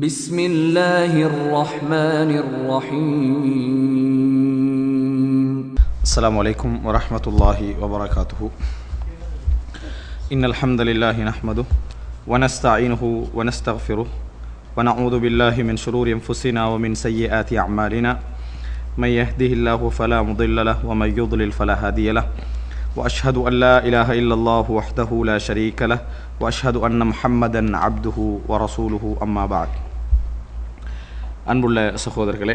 بسم الله الرحمن الرحيم السلام عليكم ورحمة الله وبركاته إن الحمد لله نحمده ونستعينه ونستغفره ونعوذ بالله من شرور أنفسنا ومن سيئات أعمالنا من يهده الله فلا مضل له ومن يضلل فلا هادي له وأشهد أن لا إله إلا الله وحده لا شريك له وأشهد أن محمدا عبده ورسوله أما بعد அன்புள்ள சகோதரர்களே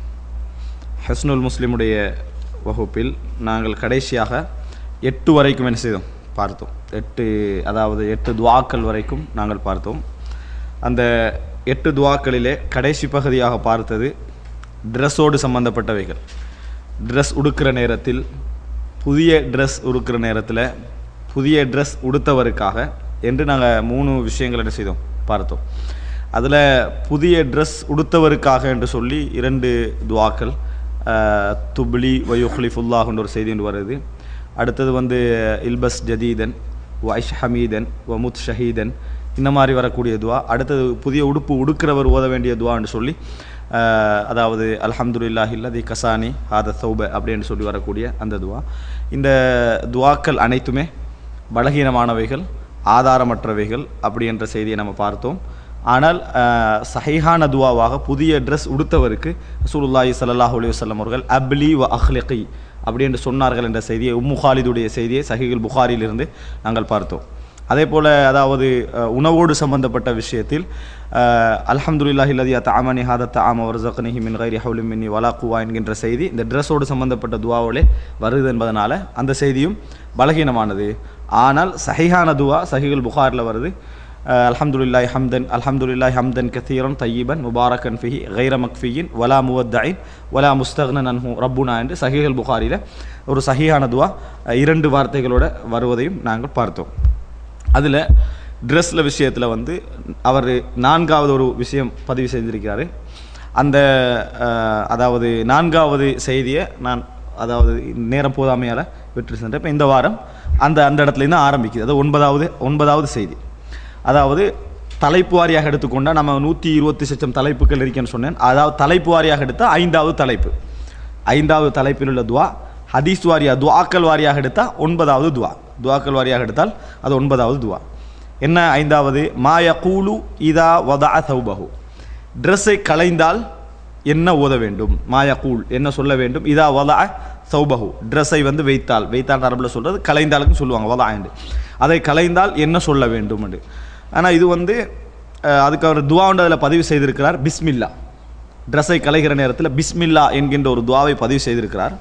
ஹஸ்னுல் முஸ்லிமுடைய வகுப்பில் நாங்கள் கடைசியாக எட்டு வரைக்கும் என்ன செய்தோம் பார்த்தோம் எட்டு அதாவது எட்டு துவாக்கள் வரைக்கும் நாங்கள் பார்த்தோம் அந்த எட்டு துவாக்களிலே கடைசி பகுதியாக பார்த்தது ட்ரெஸ்ஸோடு சம்பந்தப்பட்டவைகள் ட்ரெஸ் உடுக்கிற நேரத்தில் புதிய ட்ரெஸ் உடுக்கிற நேரத்தில் புதிய ட்ரெஸ் உடுத்தவருக்காக என்று நாங்கள் மூணு விஷயங்கள் என்ன செய்தோம் பார்த்தோம் அதில் புதிய ட்ரெஸ் உடுத்தவருக்காக என்று சொல்லி இரண்டு துவாக்கள் அஹ், துப்லி வயுஹ்லிஃபுல்லாஹ்ன்ற ஒரு செய்தி ஒன்று வருது அடுத்தது வந்து இல்பஸ் ஜதீதன் வைஷ் ஹமீதன் வமுத் ஷஹீதன் இந்த மாதிரி வரக்கூடிய துவா அடுத்தது புதிய உடுப்பு உடுக்கிறவர் ஓத வேண்டிய துவான்னு சொல்லி அஹ், அதாவது அல்ஹம்துலில்லாஹி இல்லதி கசானி ஹாத சௌப அப்படின்னு சொல்லி வரக்கூடிய அந்த துவா இந்த துவாக்கள் அனைத்துமே பலகீனமானவைகள் ஆதாரமற்றவைகள் அப்படி என்ற செய்தியை நம்ம பார்த்தோம் ஆனால் அஹ், சஹீஹான துவாவாக புதிய ட்ரெஸ் உடுத்தவருக்கு ரசூலுல்லாஹி ஸல்லல்லாஹு அலைஹி வஸல்லம் அவர்கள் அப்லி வ அஹ்லிகி அப்படி என்று சொன்னார்கள் என்ற செய்தியை உம்மு ஹாலிதுடைய செய்தியை சஹீஹுல் புகாரிலிருந்து நாங்கள் பார்த்தோம் அதே போல் அதாவது அஹ், உணவோடு சம்பந்தப்பட்ட விஷயத்தில் அல்ஹம்துலில்லாஹி இல்லதி அத்தாமனி ஹாத தாம வர்சக்னிஹி மின் கைரி ஹவுலிம் மின்னி வலா குவா என்கின்ற செய்தி இந்த ட்ரெஸ்ஸோடு சம்பந்தப்பட்ட துவாவோலே வருது என்பதனால அந்த செய்தியும் பலகீனமானது ஆனால் சஹிஹான துவா சஹிகுல் புகாரில் வருது அல்ஹம்துலில்லாஹி ஹம்தன் அல்ஹம்துலில்லாஹி ஹம்தன் கத்தீரன் தையீபன் முபாரக்கன் ஃபிஹி கைர மக்ஃபியின் வலா முவத்தயின் வலா முஸ்தக்னன் அன்ஹு ரப்புனா என்று சஹிகுல் புகாரியில் ஒரு சஹிஹான துவா அஹ், இரண்டு வார்த்தைகளோட வருவதையும் நாங்கள் பார்த்தோம் அதில் ட்ரெஸ்ஸில் விஷயத்தில் வந்து அவர் நான்காவது ஒரு விஷயம் பதிவு செய்திருக்கிறாரு அந்த அஹ், அதாவது நான்காவது செய்தியை நான் அதாவது நேரம் போதாமையால் விட்டு சென்றேன் இப்போ இந்த வாரம் அந்த அந்த இடத்துலேருந்து ஆரம்பிக்குது அது ஒன்பதாவது ஒன்பதாவது செய்தி அதாவது தலைப்பு வாரியாக எடுத்துக்கொண்டால் நம்ம நூற்றி இருபத்தி லட்சம் தலைப்புகள் இருக்கேன்னு சொன்னேன் அதாவது தலைப்பு வாரியாக எடுத்தால் ஐந்தாவது தலைப்பு ஐந்தாவது தலைப்பில் உள்ள துவா ஹதீஸ் வாரியா துவாக்கள் வாரியாக எடுத்தால் ஒன்பதாவது துவா துவாக்கள் வாரியாக எடுத்தால் அது ஒன்பதாவது துவா என்ன ஐந்தாவது மாய கூலு இதா வதா சௌபஹு ட்ரெஸ்ஸை களைந்தால் என்ன ஓத வேண்டும் மாய கூல் என்ன சொல்ல வேண்டும் இதா வதா சௌபஹு ட்ரெஸ்ஸை வந்து வைத்தால் வைத்தால் அரபில் சொல்கிறது களைந்தாலுக்கும் சொல்லுவாங்க வதா என்று அதை களைந்தால் என்ன சொல்ல வேண்டும் என்று ஆனால் இது வந்து அஹ், அதுக்கு அவர் துவாண்டு அதில் பதிவு செய்திருக்கிறார் பிஸ்மில்லா ட்ரெஸ்ஸை கலைகிற நேரத்தில் பிஸ்மில்லா என்கின்ற ஒரு துவாவை பதிவு செய்திருக்கிறார்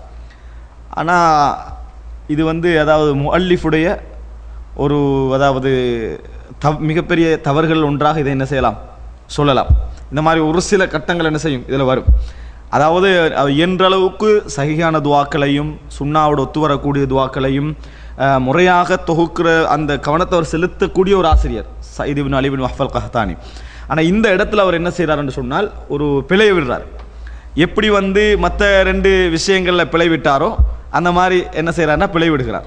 ஆனால் இது வந்து அதாவது முஅல்லிஃபுடைய ஒரு அதாவது தவ் மிகப்பெரிய தவறுகள் ஒன்றாக இதை என்ன செய்யலாம் சொல்லலாம் இந்த மாதிரி ஒரு சில கட்டங்கள் என்ன செய்யும் இதில் வரும் அதாவது அவர் இயன்ற அளவுக்கு சகியான துவாக்களையும் சுண்ணாவோட ஒத்து வரக்கூடிய துவாக்களையும் அஹ், முறையாக தொகுக்கிற அந்த கவனத்தை அவர் செலுத்தக்கூடிய ஒரு ஆசிரியர் சைது பின் அலிபின் வஹ்ஃபல் கஹத்தானி ஆனால் இந்த இடத்துல அவர் என்ன செய்கிறாருன்னு சொன்னால் ஒரு பிழையை விடுறார் எப்படி வந்து மற்ற ரெண்டு விஷயங்களில் பிழை விட்டாரோ அந்த மாதிரி என்ன செய்கிறாருன்னா பிழை விடுகிறார்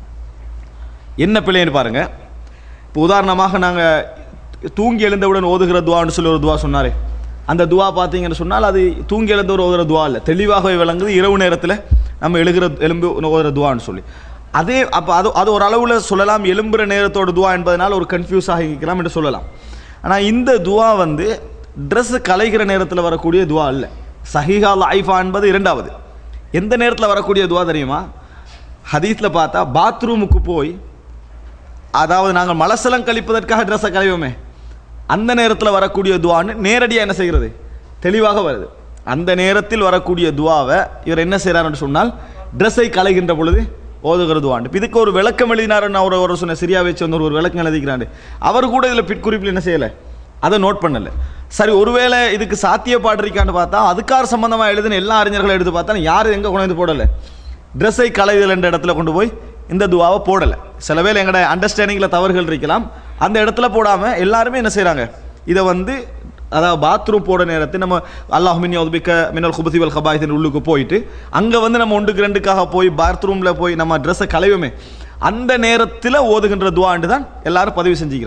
என்ன பிழைன்னு பாருங்க இப்போ உதாரணமாக நாங்கள் தூங்கி எழுந்தவுடன் ஓதுகிற துவான்னு சொல்லி ஒரு துவா சொன்னாரே அந்த துவா பார்த்தீங்கன்னு சொன்னால் அது தூங்கி எழுந்தவர் ஓதுகிற துவா இல்லை தெளிவாகவே விளங்குது இரவு நேரத்தில் நம்ம எழுகிற எலும்பு ஓதுகிற துவான்னு சொல்லி அதே அப்போ அது அது ஒரு அளவில் சொல்லலாம் எலும்புற நேரத்தோட துவா என்பதனால் ஒரு கன்ஃபியூஸ் ஆகிக்கலாம் என்று சொல்லலாம் ஆனால் இந்த துவா வந்து ட்ரெஸ் கலைகிற நேரத்தில் வரக்கூடிய துவா இல்லை சஹிஹா லைஃபா என்பது இரண்டாவது எந்த நேரத்தில் வரக்கூடிய துவா தெரியுமா ஹதீஸில் பார்த்தா பாத்ரூமுக்கு போய் அதாவது நாங்கள் மலசலம் கழிப்பதற்காக ட்ரெஸ்ஸை களைவோமே அந்த நேரத்தில் வரக்கூடிய துவான்னு நேரடியாக என்ன செய்கிறது தெளிவாக வருது அந்த நேரத்தில் வரக்கூடிய துவாவை இவர் என்ன செய்கிறாருன்னு சொன்னால் ட்ரெஸ்ஸை களைகின்ற பொழுது ஓதுகிற துவாண்டு இப்ப இதுக்கு ஒரு விளக்கம் எழுதினாருன்னு அவர் ஒரு சொன்ன சரியா வச்சு வந்து ஒரு விளக்கம் எழுதிக்கிறாண்டு அவர் கூட இதில் பிற்குறிப்பில் என்ன செய்யலை அதை நோட் பண்ணல சரி ஒருவேளை இதுக்கு சாத்தியப்பாடு இருக்கான்னு பார்த்தா அதுக்கார் சம்பந்தமாக எழுதின எல்லா அறிஞர்களும் எடுத்து பார்த்தா யாரும் எங்கே கொண்டு வந்து போடலை ட்ரெஸ்ஸை களைதல் என்ற இடத்துல கொண்டு போய் இந்த துவாவை போடலை சில பேர் எங்களோட அண்டர்ஸ்டாண்டிங்கில் தவறுகள் இருக்கலாம் அந்த இடத்துல போடாமல் எல்லாருமே என்ன செய்கிறாங்க இதை வந்து அதாவது பாத்ரூம் போட நேரத்தில் நம்ம அல்லாஹ் மின் ஒதுபிக்க மின்னல் குபதி வல் கபாயத்தின் உள்ளுக்கு போயிட்டு அங்கே வந்து நம்ம ஒன்றுக்கு ரெண்டுக்காக போய் பாத்ரூமில் போய் நம்ம ட்ரெஸ்ஸை களைவோமே அந்த நேரத்தில் ஓதுகின்ற துவாண்டு தான் எல்லாரும் பதிவு செஞ்சுக்கிறாங்க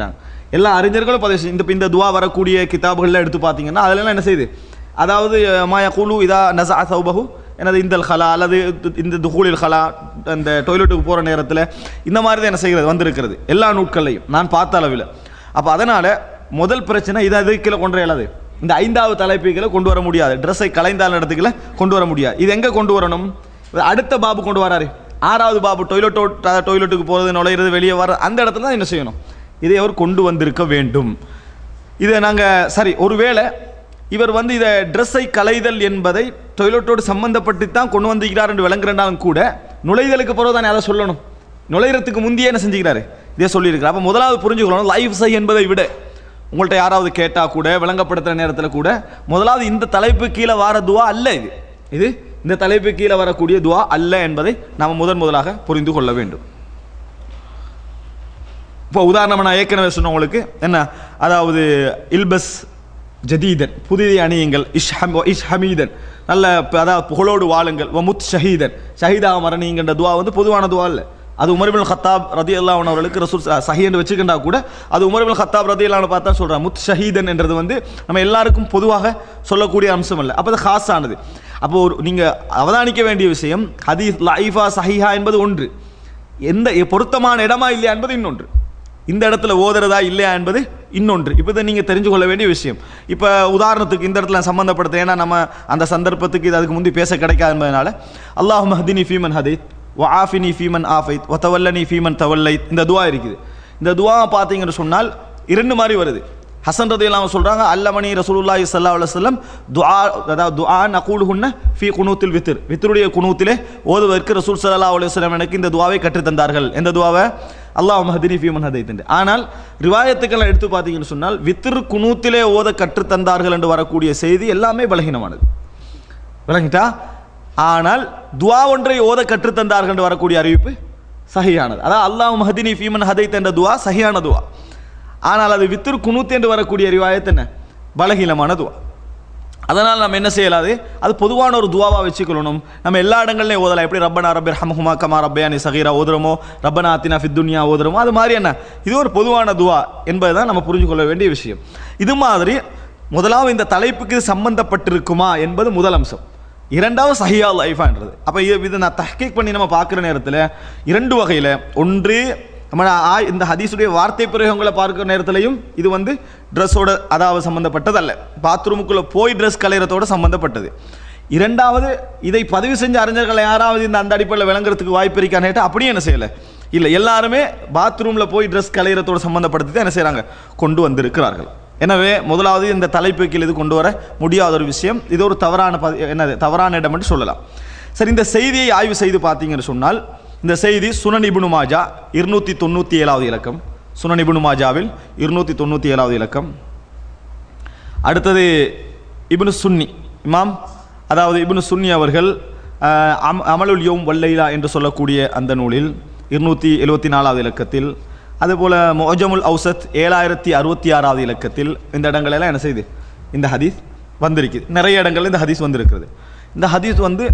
எல்லா அறிஞர்களும் பதிவு செஞ்சு- இந்த இந்த துவா வரக்கூடிய கிதாபுகள்லாம் எடுத்து பார்த்தீங்கன்னா அதெல்லாம் என்ன செய்யுது அதாவது மாயா குழு இதா நசா சௌபஹு எனது இந்தல் ஹலா அல்லது இந்த துஹூலில் ஹலா அந்த டொய்லெட்டுக்கு போகிற நேரத்தில் இந்த மாதிரி தான் என்ன செய்கிறது வந்திருக்கிறது எல்லா நூட்கள்லையும் நான் பார்த்த அளவில் அப்போ அதனால் முதல் பிரச்சனை இதை இது கீழே கொண்டு இயலாது இந்த ஐந்தாவது தலைப்புகளை கொண்டு வர முடியாது ட்ரெஸ்ஸை கலைந்தால் இடத்துக்குள்ள கொண்டு வர முடியாது இது எங்கே கொண்டு வரணும் அடுத்த பாபு கொண்டு வராரு ஆறாவது பாபு டொய்லெட்டோ டொய்லெட்டுக்கு போகிறது நுழையிறது வெளியே வர அந்த இடத்துல தான் என்ன செய்யணும் இதை அவர் கொண்டு வந்திருக்க வேண்டும் இதை நாங்கள் சரி ஒருவேளை இவர் வந்து இதை ட்ரெஸ்ஸை களைதல் என்பதை டொய்லெட்டோடு சம்பந்தப்பட்டு தான் கொண்டு வந்திருக்கிறார் என்று விளங்குறாலும் கூட நுழைதலுக்கு பிறகு தானே அதை சொல்லணும் நுழையிறதுக்கு முந்தையே என்ன செஞ்சுக்கிறாரு இதே சொல்லியிருக்கிறார் அப்போ முதலாவது புரிஞ்சுக்கணும் லைஃப் சை என்பதை விட உங்கள்கிட்ட யாராவது கேட்டால் கூட விளங்கப்படுத்துகிற நேரத்தில் கூட முதலாவது இந்த தலைப்பு கீழே வர துவா அல்ல இது இது இந்த தலைப்பு கீழே வரக்கூடிய துவா அல்ல என்பதை நாம் முதன் முதலாக புரிந்து கொள்ள வேண்டும் இப்போ உதாரணமாக நான் ஏற்கனவே சொன்ன உங்களுக்கு என்ன அதாவது இல்பஸ் ஜதீதன் புதிய அணியுங்கள் இஷ்ஹம் இஷ் ஹமீதன் நல்ல ப- அதாவது புகழோடு வாழுங்கள் வமுத் ஷஹீதன் ஷஹீதாக மரணிங்கன்ற துவா வந்து பொதுவான துவா இல்லை அது உமர்பின் ஹத்தாப் ரதி அல்லாஹன் அவர்களுக்கு ரசூல் ச- சஹி என்று வச்சுக்கிட்டா கூட அது உமர்பின் ஹத்தாப் ரதி அல்லாஹ் பார்த்தா சொல்கிறான் முத் ஷஹீதன் என்றது வந்து நம்ம எல்லாருக்கும் பொதுவாக சொல்லக்கூடிய அம்சம் இல்லை அப்போ அது ஹாஸானது அப்போ ஒரு நீங்கள் அவதானிக்க வேண்டிய விஷயம் ஹதீஸ் லைஃபா சஹிஹா என்பது ஒன்று எந்த பொருத்தமான இடமா இல்லையா என்பது இன்னொன்று இந்த இடத்துல ஓதுறதா இல்லையா என்பது இன்னொன்று இப்போ இதை நீங்கள் தெரிஞ்சு கொள்ள வேண்டிய விஷயம் இப்போ உதாரணத்துக்கு இந்த இடத்துல நான் சம்மந்தப்படுத்த ஏன்னா நம்ம அந்த சந்தர்ப்பத்துக்கு இது அதுக்கு முந்தி பேச கிடைக்காது என்பதனால அல்லாஹ் மஹதினி ஃபீமன் ஹதைத் வ ஆஃபினி ஃபீமன் ஆஃபைத் வ தவல்லனி ஃபீமன் தவல்லைத் இந்த துவா இருக்குது இந்த துவா பார்த்தீங்கன்னு சொன்னால் இரண்டு மாதிரி வருது ஹசன் ரதி இல்லாமல் சொல்கிறாங்க அல்லமணி ரசூலுல்லாஹி ஸல்லல்லாஹு அலைஹி வஸல்லம் துஆ அதாவது துஆ நகூலுஹுன்ன ஃபீ குனூத்தில் வித்ர் வித்ருடைய குனூத்திலே ஓதுவதற்கு ரசூல் ஸல்லல்லாஹு அலைஹி வஸல்லம் எனக்கு இந்த துஆவை கற்றுத் தந்தார்கள் எந்த துஆவை அல்லாஹ் மஹதினி ஃபீ மன் ஹதைத் ஆனால் ரிவாயத்துக்களை எடுத்து பார்த்தீங்கன்னு சொன்னால் வித்ரு குனூத்திலே ஓத கற்றுத் தந்தார்கள் என்று வரக்கூடிய செய்தி எல்லாமே பலகீனமானது விளங்கிட்டா ஆனால் துவா ஒன்றை ஓத கற்றுத் தந்தார்கள் என்று வரக்கூடிய அறிவிப்பு சஹியானது அதாவது அல்லாஹ் மஹதினி ஃபீமன் ஹதைத் என்ற துவா சஹியான துவா ஆனால் அது வித்திரு குனூத் என்று வரக்கூடிய ரிவாயத் என்ன பலகீனமான துவா அதனால் நம்ம என்ன செய்யலாது அது பொதுவான ஒரு துவாவா வச்சுக்கொள்ளணும் நம்ம எல்லா இடங்கள்லையும் ஓதலாம் எப்படி ரப்பனா ரப்பி ரஹமுமா கமா ரப்பயானி சகீரா ஓதுறமோ ரப்பனா அத்தினா ஃபித்துன்யா ஓதுறமோ அது மாதிரி என்ன இது ஒரு பொதுவான துவா என்பதை தான் நம்ம புரிஞ்சு கொள்ள வேண்டிய விஷயம் இது மாதிரி முதலாவது இந்த தலைப்புக்கு இது சம்பந்தப்பட்டிருக்குமா என்பது முதல் அம்சம் இரண்டாவது சஹியா லைஃபான்றது அப்போ இது நான் தஹ்கீக் பண்ணி நம்ம பார்க்குற நேரத்தில் இரண்டு வகையில் ஒன்று நம்ம ஆ- இந்த ஹதீஸுடைய வார்த்தை பிரயோகங்களை பார்க்குற நேரத்திலையும் இது வந்து ட்ரெஸ்ஸோட அதாவது சம்மந்தப்பட்டது அல்ல பாத்ரூமுக்குள்ளே போய் ட்ரெஸ் கலையறதோட சம்மந்தப்பட்டது இரண்டாவது இதை பதிவு செஞ்ச அறிஞர்கள் யாராவது இந்த அந்த அடிப்படையில் விளங்குறதுக்கு வாய்ப்பு இருக்கான்னு கேட்டால் அப்படியே என்ன செய்யலை இல்லை எல்லாருமே பாத்ரூமில் போய் ட்ரெஸ் கலையறதோட சம்மந்தப்படுத்தி தான் என்ன செய்கிறாங்க கொண்டு வந்திருக்கிறார்கள் எனவே முதலாவது இந்த தலைப்பு கீழ் இது கொண்டு வர முடியாத ஒரு விஷயம் இது ஒரு தவறான பதி என்னது தவறான இடம் என்று சொல்லலாம் சரி இந்த செய்தியை ஆய்வு செய்து பார்த்தீங்கன்னு சொன்னால் இந்த செய்தி சுனன் இப்னு மாஜா இருநூற்றி தொண்ணூற்றி ஏழாவது இலக்கம் சுனன் இப்னு மாஜாவில் இருநூற்றி தொண்ணூற்றி ஏழாவது இலக்கம் அடுத்தது இப்னு சுன்னி இமாம் அதாவது இப்னு சுன்னி அவர்கள் அஹ், அம் அமலுல் யோம் வல்லைலா என்று சொல்லக்கூடிய அந்த நூலில் இருநூற்றி எழுபத்தி நாலாவது இலக்கத்தில் அதுபோல் மொஜமுல் அவுசத் ஏழாயிரத்தி அறுபத்தி ஆறாவது இலக்கத்தில் இந்த இடங்களெல்லாம் என்ன செய்யுது இந்த ஹதீஸ் வந்திருக்குது நிறைய இடங்கள்ல இந்த ஹதீஸ் வந்திருக்கிறது இந்த ஹதீஸ் வந்து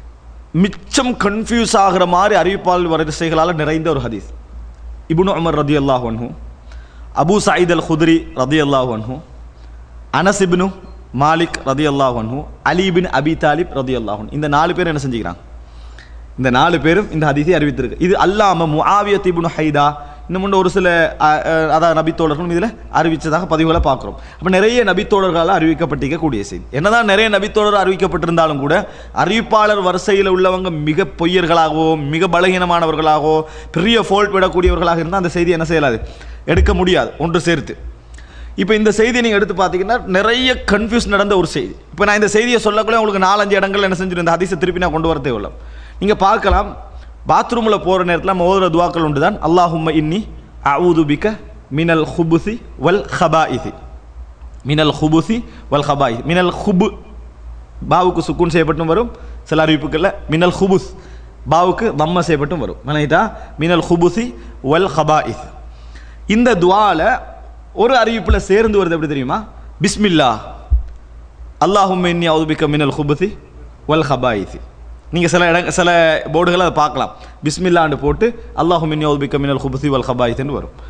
மிச்சம் கன்ஃபியூஸ் ஆகிற மாதிரி அறிவிப்பாளர் வரிசைகளால் நிறைந்த ஒரு ஹதீஸ் இப்னு உமர் ரதி அல்லாஹ் அன்ஹு அபு சயீத் அல் குத்ரி ரதி அல்லாஹ் அன்ஹு அனஸ் இப்னு மாலிக் ரதி அல்லாஹ் அன்ஹு அலி பின் அபி தாலிப் ரதி அல்லாஹ் இந்த நாலு பேர் என்ன செஞ்சுக்கிறாங்க இந்த நாலு பேரும் இந்த ஹதீஸை அறிவித்திருக்கு இது அல்லாம முஆவியத் இப்னு ஹைதா இன்னும் முன்ன ஒரு சில அஹ், அஹ், அதான் நபித்தோழர்களும் இதில் அறிவித்ததாக பதிவுகளை பார்க்குறோம் அப்போ நிறைய நபித்தோழர்களால் அறிவிக்கப்பட்டிருக்கக்கூடிய செய்தி என்னதான் நிறைய நபித்தோழர் அறிவிக்கப்பட்டிருந்தாலும் கூட அறிவிப்பாளர் வரிசையில் உள்ளவங்க மிக பொய்யர்களாகவோ மிக பலகீனமானவர்களாகவோ பெரிய ஃபோல்ட் விடக்கூடியவர்களாக இருந்தால் அந்த செய்தி என்ன செய்யலாது எடுக்க முடியாது ஒன்று சேர்த்து இப்போ இந்த செய்தியை நீங்கள் எடுத்து பார்த்தீங்கன்னா நிறைய கன்ஃபியூஸ் நடந்த ஒரு செய்தி இப்போ நான் இந்த செய்தியை சொல்லக்குள்ள உங்களுக்கு நாலஞ்சு இடங்கள் என்ன செஞ்சிருந்த இந்த ஹதீஸை திருப்பி நான் கொண்டு வர தேவையில்லை நீங்கள் பார்க்கலாம் பாத்ரூமில் போகிற நேரத்தில் நம்ம ஓதுற துவாக்கள் உண்டு தான் அல்லாஹும்ம இன்னி அவுது பிக்க மினல் ஹுபுசி வல் ஹபாஇசி மினல் ஹுபுசி வல் ஹபாஇ மினல் ஹுபு பாவுக்கு சுக்குன் செய்யப்பட்டும் வரும் சில அறிவிப்புகளில் மினல் ஹுபுஸ் பாவுக்கு தம்ம செய்யப்பட்டும் வரும் மனைதா மினல் ஹுபுசி வல் ஹபாஇஸ் இந்த துவால ஒரு அறிவிப்பில் சேர்ந்து வருது எப்படி தெரியுமா பிஸ்மில்லா அல்லாஹும் இன்னி அவுதுபிக்க மினல் ஹுபுசி வல் ஹபாயிசி நீங்கள் சில இடங்க சில போர்டுகளை அதை பார்க்கலாம் பிஸ்மில்லான்னு போட்டு அல்லாஹும் இன்னி அவுதுபிக்க மினல் ஹுபுசி வல் ஹபாயிஸ்ன்னு வரும்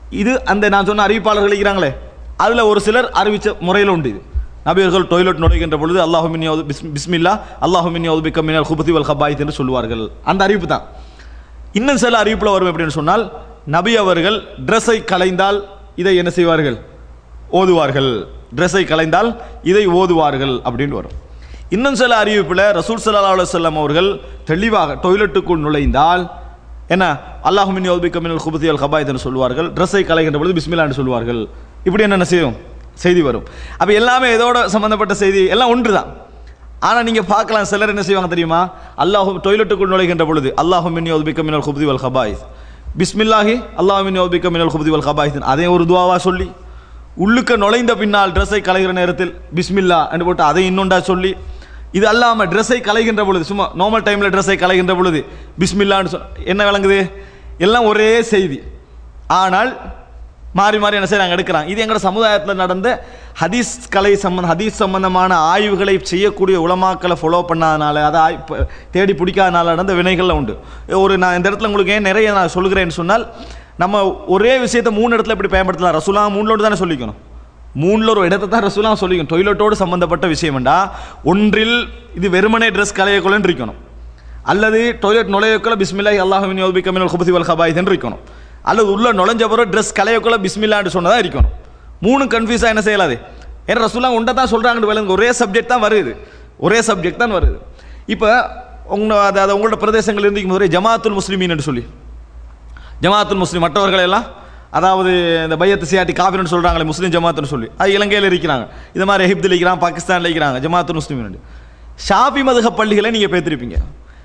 இது அந்த நான் சொன்ன அறிவிப்பாளர்கள் இருக்கிறாங்களே அதில் ஒரு சிலர் அறிவித்த முறையில் உண்டு இது நபியர்கள் டொய்லெட் நுழைகின்ற பொழுது அல்லாஹுமின் பிஸ்மில்லா அல்லாஹுமின் யௌதுபிக்க மினல் குபதி வல் ஹபாயித் என்று சொல்லுவார்கள் அந்த அறிவிப்பு தான் இன்னும் சில அறிவிப்பில் வரும் எப்படின்னு சொன்னால் நபி அவர்கள் ட்ரெஸ்ஸை கலைந்தால் இதை என்ன செய்வார்கள் ஓதுவார்கள் ட்ரெஸ்ஸை கலைந்தால் இதை ஓதுவார்கள் அப்படின்னு வரும் இன்னும் சில அறிவிப்பில் ரசூல் ஸல்லல்லாஹு அலைஹி வஸல்லம் அவர்கள் தெளிவாக டொய்லெட்டுக்குள் நுழைந்தால் என்ன அல்லாஹுமின் யோபிக்க மினல் குபதி அல் ஹபாயத் என்று சொல்வார்கள் ட்ரெஸ்ஸை கலைகின்ற பொழுது பிஸ்மில்லா என்று சொல்வார்கள் இப்படி என்ன செய்யும் செய்தி வரும் அப்போ எல்லாமே இதோட சம்பந்தப்பட்ட செய்தி எல்லாம் ஒன்று தான் ஆனால் நீங்கள் பார்க்கலாம் சிலர் என்ன செய்வாங்க தெரியுமா அல்லாஹு டொய்லெட்டுக்குள் நுழைகின்ற பொழுது அல்லாஹுமின் யோபிக்க மினல் குபதி வல் ஹபாயித் பிஸ்மில்லாஹி அல்லாஹுமின் யோபிக்க மினல் குபதி வல் ஹபாயித் அதே ஒரு துவாவா சொல்லி உள்ளுக்க நுழைந்த பின்னால் ட்ரெஸ்ஸை கலைகிற நேரத்தில் பிஸ்மில்லா என்று போட்டு அதை இன்னொண்டா சொல்லி இது அல்லாமல் ட்ரெஸ்ஸை கலைகின்ற பொழுது சும்மா நார்மல் டைமில் ட்ரெஸ்ஸை கலைகின்ற பொழுது பிஸ்மில்லான்னு சொல் என்ன விளங்குது எல்லாம் ஒரே செய்தி ஆனால் மாறி மாறி என்ன செய்றாங்க எடுக்கிறாங்க இது எங்களோட சமுதாயத்தில் நடந்த ஹதீஸ் கலை சம்பந்த ஹதீஸ் சம்பந்தமான ஆய்வுகளை செய்யக்கூடிய உலமாக்களை ஃபாலோ பண்ணாதனால அதை ஆய் ப- தேடி பிடிக்காதனால நடந்த வினைகள்ல உண்டு ஒரு நான் இந்த இடத்துல உங்களுக்கு ஏன் நிறைய நான் சொல்கிறேன்னு சொன்னால் நம்ம ஒரே விஷயத்தை மூணு இடத்துல இப்படி பயன்படுத்தலாம் ரசூலா மூணுலோடு தானே சொல்லிக்கணும் மூணில் ஒரு இடத்தை தான் ரசூலா சொல்லிக்கணும் டொய்லெட்டோடு சம்பந்தப்பட்ட விஷயம்டா ஒன்றில் இது வெறுமனே ட்ரெஸ் கலையக்குள்ளன்னு இருக்கணும் அல்லது டொய்லெட் நுழையக்குள்ள பிஸ்மில்லாஹி அல்லாஹுவின் யோபிக்க மினல் குபதி வல் ஹபாயித்னு இருக்கணும் அல்லது உள்ள நுழைஞ்ச பிறகு ட்ரெஸ் கலையக்குள்ள பிஸ்மில்லான்னு சொன்னதா இருக்கணும் மூணு கன்ஃபியூஸாக என்ன செய்யலாது ஏன்னா ரசூலா உண்டை தான் சொல்கிறாங்கன்னு விளங்கு ஒரே சப்ஜெக்ட் தான் வருது ஒரே சப்ஜெக்ட் தான் வருது இப்போ உங்க அது அது உங்களோட பிரதேசங்கள் இருந்துக்கும் ஒரே ஜமாத்துல் முஸ்லிமீன் என்று சொல்லி ஜமாத்துல் முஸ்லிம் மற்றவர்கள் எல்லாம் அதாவது இந்த பையத்து சியாட்டி காபிர்னு சொல்கிறாங்களே முஸ்லீம் ஜமாத்துன்னு சொல்லி அது இலங்கையில் இருக்கிறாங்க இது மாதிரி எகிப்தில் இருக்கிறாங்க பாகிஸ்தானில் இருக்கிறாங்க ஜமாத்துல் முஸ்லிம் ஷாபி மதுக பள்ளிகளை நீங்கள் பேத்திருப்பீங்க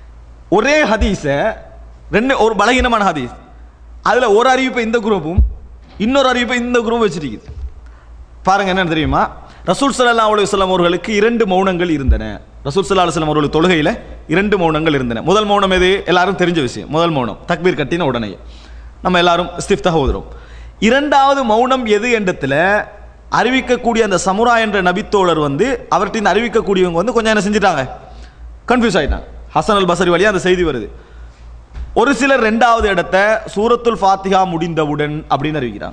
ஒரே ஹதீஸை ரெண்டு ஒரு பலகீனமான ஹதீஸ் அதில் ஒரு அறிவிப்பை இந்த குரூப்பும் இன்னொரு அறிவிப்பை இந்த குரூப் வச்சிருக்குது பாருங்க என்னன்னு தெரியுமா ரசூல் ஸல்லல்லாஹு அலைஹி வஸல்லம் அவர்களுக்கு இரண்டு மௌனங்கள் இருந்தன ரசூல் ஸல்லல்லாஹு அலைஹி வஸல்லம் அவர்களுக்கு தொழுகையில் இரண்டு மௌனங்கள் இருந்தன முதல் மௌனம் எது எல்லாரும் தெரிஞ்ச விஷயம் முதல் மௌனம் தக்பீர் கட்டின உடனே நம்ம எல்லாரும் இஸ்திஃப்தாக ஓதுறோம் இரண்டாவது மௌனம் எது என்றத்துல அறிவிக்கக்கூடிய அந்த சமுரா என்ற நபித்தோழர் வந்து அவர்கிட்ட இந்த அறிவிக்கக்கூடியவங்க வந்து கொஞ்சம் என்ன செஞ்சுட்டாங்க கன்ஃபியூஸ் ஆயிட்டாங்க ஹசன் அல் பசரி வழியா அந்த செய்தி வருது ஒரு சிலர் ரெண்டாவது இடத்த சூரத்துல் ஃபாத்திஹா முடிந்தவுடன் அப்படின்னு அறிவிக்கிறாங்க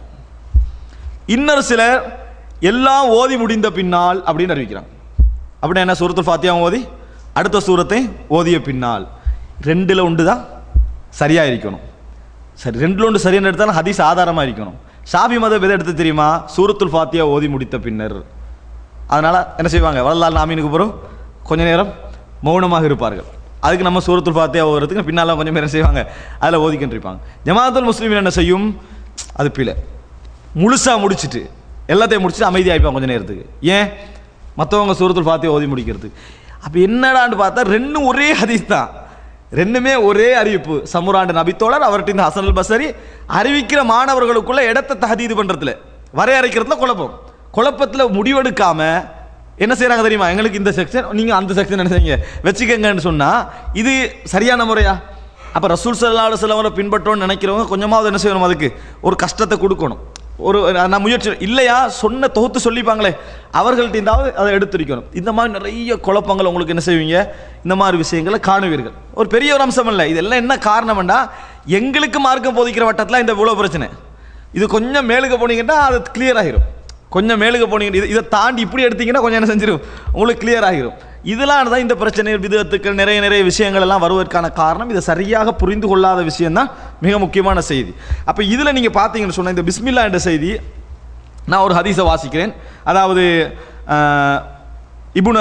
இன்னொரு சிலர் எல்லாம் ஓதி முடிந்த பின்னால் அப்படின்னு அறிவிக்கிறாங்க அப்படின்னா என்ன சூரத்துல் ஃபாத்தியா ஓதி அடுத்த சூரத்தை ஓதிய பின்னால் ரெண்டுல ஒன்று தான் சரியா இருக்கணும் சரி ரெண்டுல ஒன்று சரியான எடுத்தாலும் ஹதீஸ் ஆதாரமா இருக்கணும் ஷாபி மதம் எதை எடுத்து தெரியுமா சூரத்துல் ஃபாத்தியா ஓதி முடித்த பின்னர் அதனால என்ன செய்வாங்க வள்ளலால் நாமீனுக்கு பிறகு கொஞ்ச நேரம் மௌனமாக இருப்பார்கள் அதுக்கு நம்ம சூரத்துல் ஃபாத்தியா ஓதுறதுக்கு பின்னால் கொஞ்சம் பேர் செய்வாங்க அதில் ஓதிக்கிட்டு இருப்பாங்க ஜமாத்துல் முஸ்லீமின் என்ன செய்யும் அது பிழை முழுசா முடிச்சிட்டு எல்லாத்தையும் முடிச்சுட்டு அமைதியாகிப்பான் கொஞ்ச நேரத்துக்கு ஏன் மற்றவங்க சூரத்துல் ஃபாத்தியா ஓதி முடிக்கிறதுக்கு அப்போ என்னடான்னு பார்த்தா ரெண்டும் ஒரே ஹதீஸ் தான் ரெண்டுமே ஒரே அறிவிப்பு சமுராண்டு நபித்தோழர் அவர்கிட்ட இந்த ஹசன் அல் பசரி அறிவிக்கிற மாணவர்களுக்குள்ள இடத்தை தஹதீது பண்றதுல வரையறைக்கிறதுல குழப்பம் குழப்பத்தில் முடிவெடுக்காம என்ன செய்றாங்க தெரியுமா எங்களுக்கு இந்த செக்ஷன் நீங்க அந்த செக்ஷன் என்ன செய்யுங்க வச்சுக்கங்கன்னு சொன்னா இது சரியான முறையா அப்ப ரசூல் சல்லா அலுவலவரை பின்பற்றோன்னு நினைக்கிறவங்க கொஞ்சமாவது என்ன செய்யணும் அதுக்கு ஒரு கஷ்டத்தை கொடுக்கணும் ஒரு நான் முயற்சி இல்லையா சொன்ன தொகுத்து சொல்லிப்பாங்களே அவர்கள்ட்ட இருந்தாவது அதை எடுத்திருக்கணும் இந்த மாதிரி நிறைய குழப்பங்கள் உங்களுக்கு என்ன செய்வீங்க இந்த மாதிரி விஷயங்களை காணுவீர்கள் ஒரு பெரிய ஒரு அம்சம் இல்லை இதெல்லாம் என்ன காரணம்னா எங்களுக்கு மார்க்கம் போதிக்கிற வட்டத்தில் இந்த இவ்வளோ பிரச்சனை இது கொஞ்சம் மேலுக்கு போனீங்கன்னா அது கிளியர் ஆகிரும் கொஞ்சம் மேலுக்கு போனீங்க இதை- இதை தாண்டி இப்படி எடுத்தீங்கன்னா கொஞ்சம் என்ன செஞ்சிடும் உங்களுக்கு கிளியர் ஆகிரும் இதெல்லாம் தான் இந்த பிரச்சனை விதத்துக்கள் நிறைய நிறைய விஷயங்கள் எல்லாம் வருவதற்கான காரணம் இதை சரியாக புரிந்து கொள்ளாத விஷயம்தான் மிக முக்கியமான செய்தி அப்போ இதில் நீங்கள் பார்த்தீங்கன்னு சொன்ன இந்த பிஸ்மில்லா என்ற செய்தி நான் ஒரு ஹதீஸை வாசிக்கிறேன் அதாவது ஆஹ், இப்னு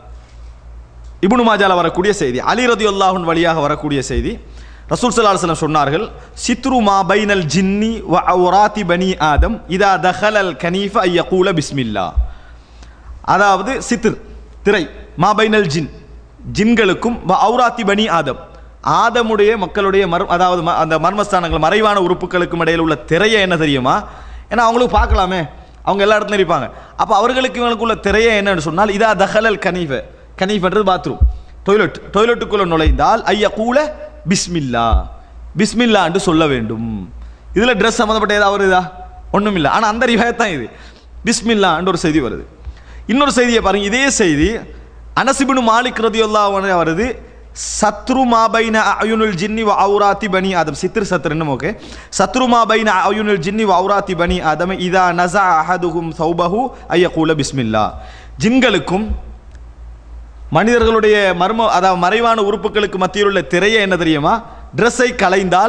இப்னு மாஜால வரக்கூடிய செய்தி அலி ரதியுல்லாஹுன் வழியாக வரக்கூடிய செய்தி ரசூல் ஸல்லல்லாஹு அலைஹி வஸல்லம் சொன்னார்கள் சித்ரு மா பைனல் ஜின்னி வ அவ்ராத்தி பனி ஆதம் இதா தஹலல் கனீஃப ஐ யகூல பிஸ்மில்லா அதாவது சித்ர் திரை மா பைனல் ஜின் ஜின்களுக்கும் வ அவ்ராத்தி பனி ஆதம் ஆதமுடைய மக்களுடைய மர் அதாவது ம- அந்த மர்மஸ்தானங்கள் மறைவான உறுப்புகளுக்கும் இடையில் உள்ள திரையை என்ன தெரியுமா ஏன்னா அவங்களுக்கு பார்க்கலாமே அவங்க எல்லா இடத்துலையும் இருப்பாங்க அப்போ அவர்களுக்கு இவங்களுக்குள்ள திரையை என்னன்னு சொன்னால் இதா தஹலல் கனீஃப கனீஃபன்றது பாத்ரூம் டொய்லெட் டொய்லெட்டுக்குள்ள நுழைந்தால் ஐயா கூல பிஸ்மில்லா பிஸ்மில்லா என்று சொல்ல வேண்டும் இதில் ட்ரெஸ் சம்மந்தப்பட்ட ஏதாவது வருதா ஒன்றும் இல்லை ஆனால் அந்த ரிவாயத் தான் இது பிஸ்மில்லான்னு ஒரு செய்தி வருது இன்னொரு செய்தியை பாருங்க இதே செய்தி அனசிபின் மாலிக் ரதியுல்லா வருது சத்ரு மாபைன அயுனுல் ஜின்னி வ அவுராத்தி பனி ஆதம் சித்திர் சத்ருன்னு ஓகே சத்ரு மாபைன அயுனுல் ஜின்னி வ அவுராத்தி பனி ஆதம் இதா நசா அஹதுஹும் சௌபஹு ஐயகூல பிஸ்மில்லா ஜின்களுக்கும் மனிதர்களுடைய மர்ம அதாவது மறைவான உறுப்புகளுக்கு மத்தியில் உள்ள திரையை என்ன தெரியுமா ட்ரெஸ்ஸை களைந்தால்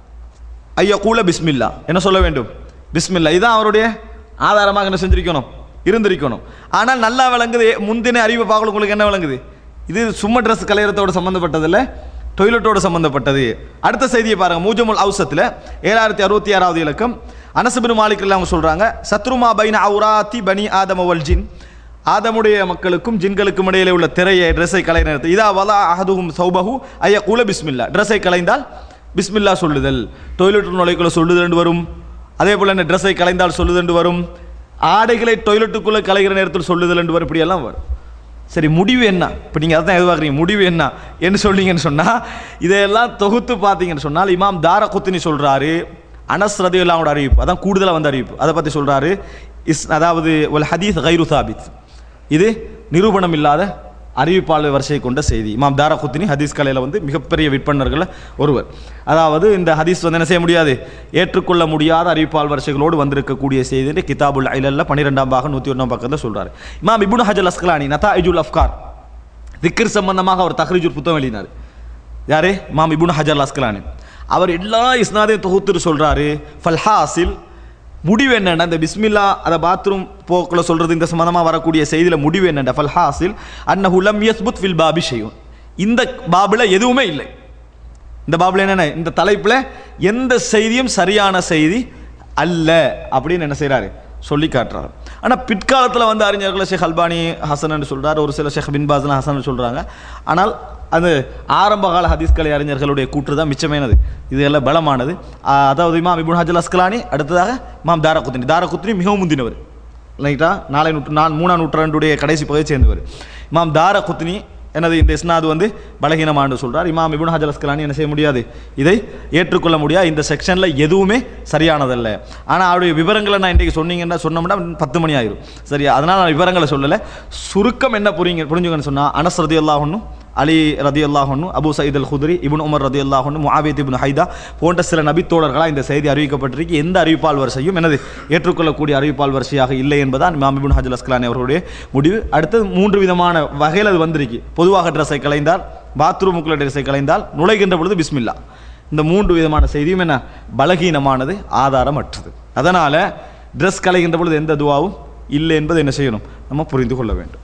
ஐயா கூல பிஸ்மில்லா என்ன சொல்ல வேண்டும் பிஸ்மில்லா இதுதான் அவருடைய ஆதாரமாக என்ன செஞ்சிருக்கணும் இருந்திருக்கணும் ஆனால் நல்லா விளங்குது முந்தின அறிவு பார்க்கல உங்களுக்கு என்ன விளங்குது இது சும்மா ட்ரெஸ் கலையறத்தோட சம்மந்தப்பட்டதில்ல டொய்லெட்டோட சம்மந்தப்பட்டது அடுத்த செய்தியை பாருங்க மூஜமுல் அவுசத்தில் ஏழாயிரத்தி அறுபத்தி ஆறாவது இலக்கம் அனசுபின் மாலிக்கில் அவங்க சொல்றாங்க சத்ருமா பைன அவுராத்தி பனி ஆதம வல் ஜின் ஆதமுடைய மக்களுக்கும் ஜின்களுக்கும் இடையிலே உள்ள திரையை ட்ரெஸ்ஸை கலை நேரத்தில் இதா வலா அஹதுஹும் சௌபஹு ஐய குல பிஸ்மில்லா ட்ரெஸ்ஸை கலைந்தால் பிஸ்மில்லா சொல்லுதல் டொய்லெட் நுழைக்குள்ள சொல்லுதல் வரும் அதே போல் என்ன ட்ரெஸ்ஸை கலைந்தால் சொல்லுதல் வரும் ஆடைகளை டொய்லெட்டுக்குள்ளே கலைகிற நேரத்தில் சொல்லுதல் என்று வரும் இப்படியெல்லாம் வரும் சரி முடிவு என்ன இப்போ நீங்கள் அதான் எதிர்பார்க்குறீங்க முடிவு என்ன என்ன சொல்றீங்கன்னு சொன்னால் இதையெல்லாம் தொகுத்து பார்த்தீங்கன்னு சொன்னால் இமாம் தார குத்தினி சொல்கிறாரு அனஸ் ரதியுல்லாவோட அறிவிப்பு அதான் கூடுதலாக வந்த அறிவிப்பு அதை பற்றி சொல்கிறாரு இஸ் அதாவது ஒரு ஹதீஸ் கைரு சாபித் இது நிரூபணம் இல்லாத அறிவிப்பாளர் வரிசையை கொண்ட செய்தி இமாம் தாரா குத்தினி ஹதீஸ் கலையில் வந்து மிகப்பெரிய விற்பனர்கள் ஒருவர் அதாவது இந்த ஹதீஸ் வந்து என்ன செய்ய முடியாது ஏற்றுக்கொள்ள முடியாத அறிவிப்பால் வரிசைகளோடு வந்திருக்கக்கூடிய செய்தி என்று கிதாபுல் ஐலல்ல பன்னிரெண்டாம் பாகம் நூற்றி ஒன்றாம் பக்கத்தில் சொல்றாரு இமாம் இபுன் ஹஜல் அஸ்கலானி நதா இஜுல் அஃப்கார் திக்ர் சம்பந்தமாக அவர் தஹ்ரீஜுல் புத்தகம் எழுதினார் யாரு இமாம் இபுன் ஹஜர் அஸ்கலானி அவர் எல்லா இஸ்னாதையும் தொகுத்துட்டு சொல்றாரு ஃபல்ஹாசில் முடிவு என்னன்னா இந்த பிஸ்மில்லா அதை பாத்ரூம் போக்கில் சொல்றது இந்த சம்பந்தமாக வரக்கூடிய செய்தியில் முடிவு என்னென்ன ஃபல்ஹாசில் அன்னஹு லம் யஸ்புத் ஃபில் பாபி ஷையுன் இந்த பாபில் எதுவுமே இல்லை இந்த பாபில் என்னென்ன இந்த தலைப்பில் எந்த செய்தியும் சரியான செய்தி அல்ல அப்படின்னு என்ன செய்கிறாரு சொல்லி காட்டுறாரு ஆனால் பிற்காலத்தில் வந்து அறிஞர்கள் ஷேக் அல்பானி ஹசன் சொல்றாரு ஒரு சில ஷேக் பின் பாசன் ஹசன் சொல்கிறாங்க ஆனால் அது ஆரம்பகால ஹதீஸ் கலை அறிஞர்களுடைய கூற்று தான் மிச்சமானது இது எல்லாம் பலமானது ஆ, அதாவது இமாம் இபுன் ஹஜல் அஸ்கலானி அடுத்ததாக இமாம் தாரகுத்தினி தாரகுத்தினி மிகவும் முந்தினவர் ரைட்டா நாளை நூற்று நான் மூணாம் நூற்றாண்டுடைய கடைசி பகுதியை சேர்ந்தவர் இமாம் தார குத்னி எனது இந்த இஸ்னாது வந்து பலகீனமானு சொல்றார் இமாம் இபுன் ஹஜல் அஸ்கலானி என்ன செய்ய முடியாது இதை ஏற்றுக்கொள்ள முடியாது இந்த செக்ஷனில் எதுவுமே சரியானதல்ல ஆனால் அவருடைய விவரங்களை நான் இன்றைக்கு சொன்னீங்கன்னா சொன்னோம்னா பத்து மணி ஆயிரும் சரியா அதனால் நான் விவரங்களை சொல்லலை சுருக்கம் என்ன புரியுங்க புரிஞ்சுங்கன்னு சொன்னால் அனஸ் ரதி அல்லாஹன்னு அலி ரதி அல்லாஹன்னு Abu Sayeed al Khudri ibn Umar ரதி அல்லாஹன்னு முஆவியத் இப்னு ஹைதா போன்ற சில நபித்தோழர்களாக இந்த செய்தி அறிவிக்கப்பட்டிருக்கு எந்த அறிவிப்பால் வரிசையும் எனது ஏற்றுக்கொள்ளக்கூடிய அறிவிப்பால் வரிசையாக இல்லை என்பதான் இமாம் இப்னு ஹஜல் அஸ்கலானி அவருடைய முடிவு அடுத்தது மூன்று விதமான வகையில் அது வந்திருக்கு பொதுவாக ட்ரெஸ்ஸை கலைந்தால் பாத்ரூமுக்குள்ள ட்ரெஸ்ஸை கலைந்தால் நுழைகின்ற பொழுது பிஸ்மில்லா இந்த மூன்று விதமான செய்தியும் என்ன பலகீனமானது ஆதாரமற்றது அதனால் ட்ரெஸ் கலைகின்ற பொழுது எந்த துவாவும் இல்லை என்பதை என்ன செய்யணும் நம்ம புரிந்து கொள்ள வேண்டும்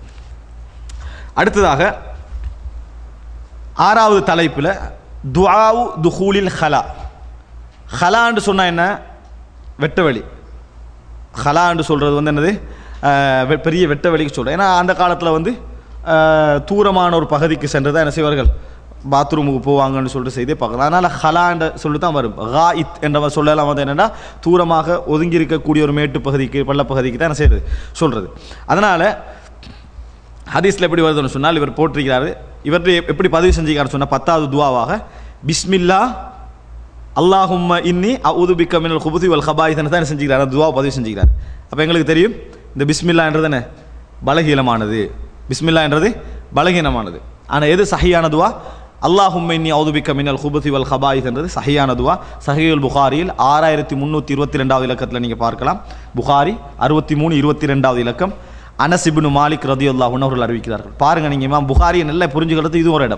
அடுத்ததாக ஆறாவது தலைப்பில் துஆவு துஹூலில் ஹலா ஹலான்னு சொன்னால் என்ன வெட்ட வழி ஹலான்னு சொல்கிறது வந்து என்னது அஹ், வெ- பெரிய வெட்ட வழிக்கு சொல்கிறேன் ஏன்னா அந்த காலத்தில் வந்து அஹ், தூரமான ஒரு பகுதிக்கு சென்று தான் என்ன செய்வார்கள் பாத்ரூமுக்கு போவாங்கன்னு சொல்லிட்டு செய்தியை பார்க்கலாம் அதனால் ஹலான்ற சொல்லி தான் வரும் ஹாயித் என்ற சொல்லலாம் வந்து என்னென்னா தூரமாக ஒதுங்கி இருக்கக்கூடிய ஒரு மேட்டு பகுதிக்கு பள்ளப்பகுதிக்கு தான் என்ன செய்யுது சொல்கிறது அதனால் ஹதீஸில் எப்படி வருதுன்னு சொன்னால் இவர் போட்டிருக்கிறாரு இவர் எப்படி பதிவு செஞ்சுக்கிறார் சொன்னால் பத்தாவது துவாவாக பிஸ்மில்லா அல்லாஹும்ம இன்னி அவுதுபிக்க மினல் குபுதி வல் ஹபாயிதனை தான் செஞ்சுக்கிறார் அந்த துவா பதிவு செஞ்சுக்கிறார் அப்போ எங்களுக்கு தெரியும் இந்த பிஸ்மில்லான்றது என்ன பலகீனமானது பிஸ்மில்லான்றது பலகீனமானது ஆனால் எது சஹியான துவா அல்லாஹும்ம இன்னி அவுதுபிக்க மினல் குபுதி வல் ஹபாயித் என்றது சஹியான துவா சஹியுல் புகாரியில் ஆறாயிரத்தி முந்நூற்றி இருபத்தி ரெண்டாவது இலக்கத்தில் நீங்கள் பார்க்கலாம் புகாரி அறுபத்தி மூணு இருபத்தி ரெண்டாவது இலக்கம் அனஸ் இப்னு மாலிக் ரதியுல்லாஹ் அவர்கள் அறிவிக்கிறார்கள் பாருங்க நீங்கள் இமாம் புகாரியை நல்லா புரிஞ்சுக்கிறது இது ஒரு இடம்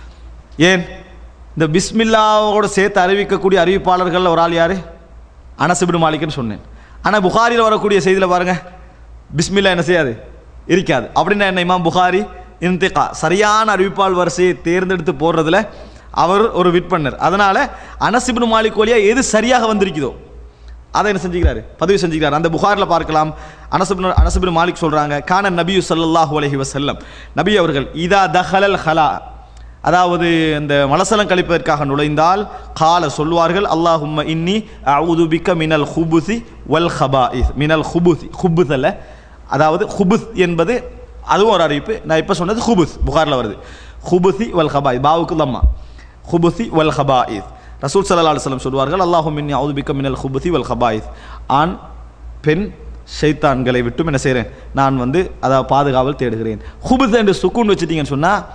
ஏன் இந்த பிஸ்மில்லாவோட சேர்த்து அறிவிக்கக்கூடிய அறிவிப்பாளர்கள் ஒரு ஆள் யார் அனஸ் இப்னு மாலிக்னு சொன்னேன் ஆனால் புகாரியில் வரக்கூடிய செய்தியில் பாருங்க பிஸ்மில்லா என்ன செய்யாது இருக்காது அப்படின்னா என்ன இமாம் புகாரி இன்திகா சரியான அறிவிப்பாள் வரிசையை தேர்ந்தெடுத்து போடுறதுல அவர் ஒரு விற்பனர் அதனால அனஸ் இப்னு மாலிக் வழியா எது சரியாக வந்திருக்குதோ அதை என்ன செஞ்சுக்கிறாரு பதிவு செஞ்சுக்கிறார் அந்த புகாரில் பார்க்கலாம் அனசுபின் அனசுபின் மாலிக் சொல்றாங்க கான நபியு ஸல்லல்லாஹு அலைஹி வஸல்லம் நபி அவர்கள் இதா தஹலல் ஹலா அதாவது இந்த மலசலம் கழிப்பதற்காக நுழைந்தால் கால சொல்வார்கள் அல்லாஹும்ம இன்னி அவுது பிக்க மினல் ஹுபுசி வல் ஹபாஇஸ் மினல் ஹுபுசி ஹுபுஸ் அல்ல அதாவது ஹுபுஸ் என்பது அதுவும் ஒரு அறிவிப்பு நான் இப்போ சொன்னது ஹுபுஸ் புகாரில் வருது ஹுபுசி வல் ஹபாஇஸ் பாவுக்கு லம்மா ஹுபுசி வல் ஹபாயிஸ் ரசூல் சல்லா அலுவலம் சொல்வார்கள் அல்லாஹு மின்னி அவுதுபிக்க மினல் ஹுபுசி வல் ஹபாயிஸ் ஆண் பெண் ஷைத்தான்களை விட்டும் என்ன செய்கிறேன் நான் வந்து அதாவது பாதுகாவல் தேடுகிறேன் ஹுபுஸ் என்று சுக்குன் வச்சுட்டீங்கன்னு சொன்னால்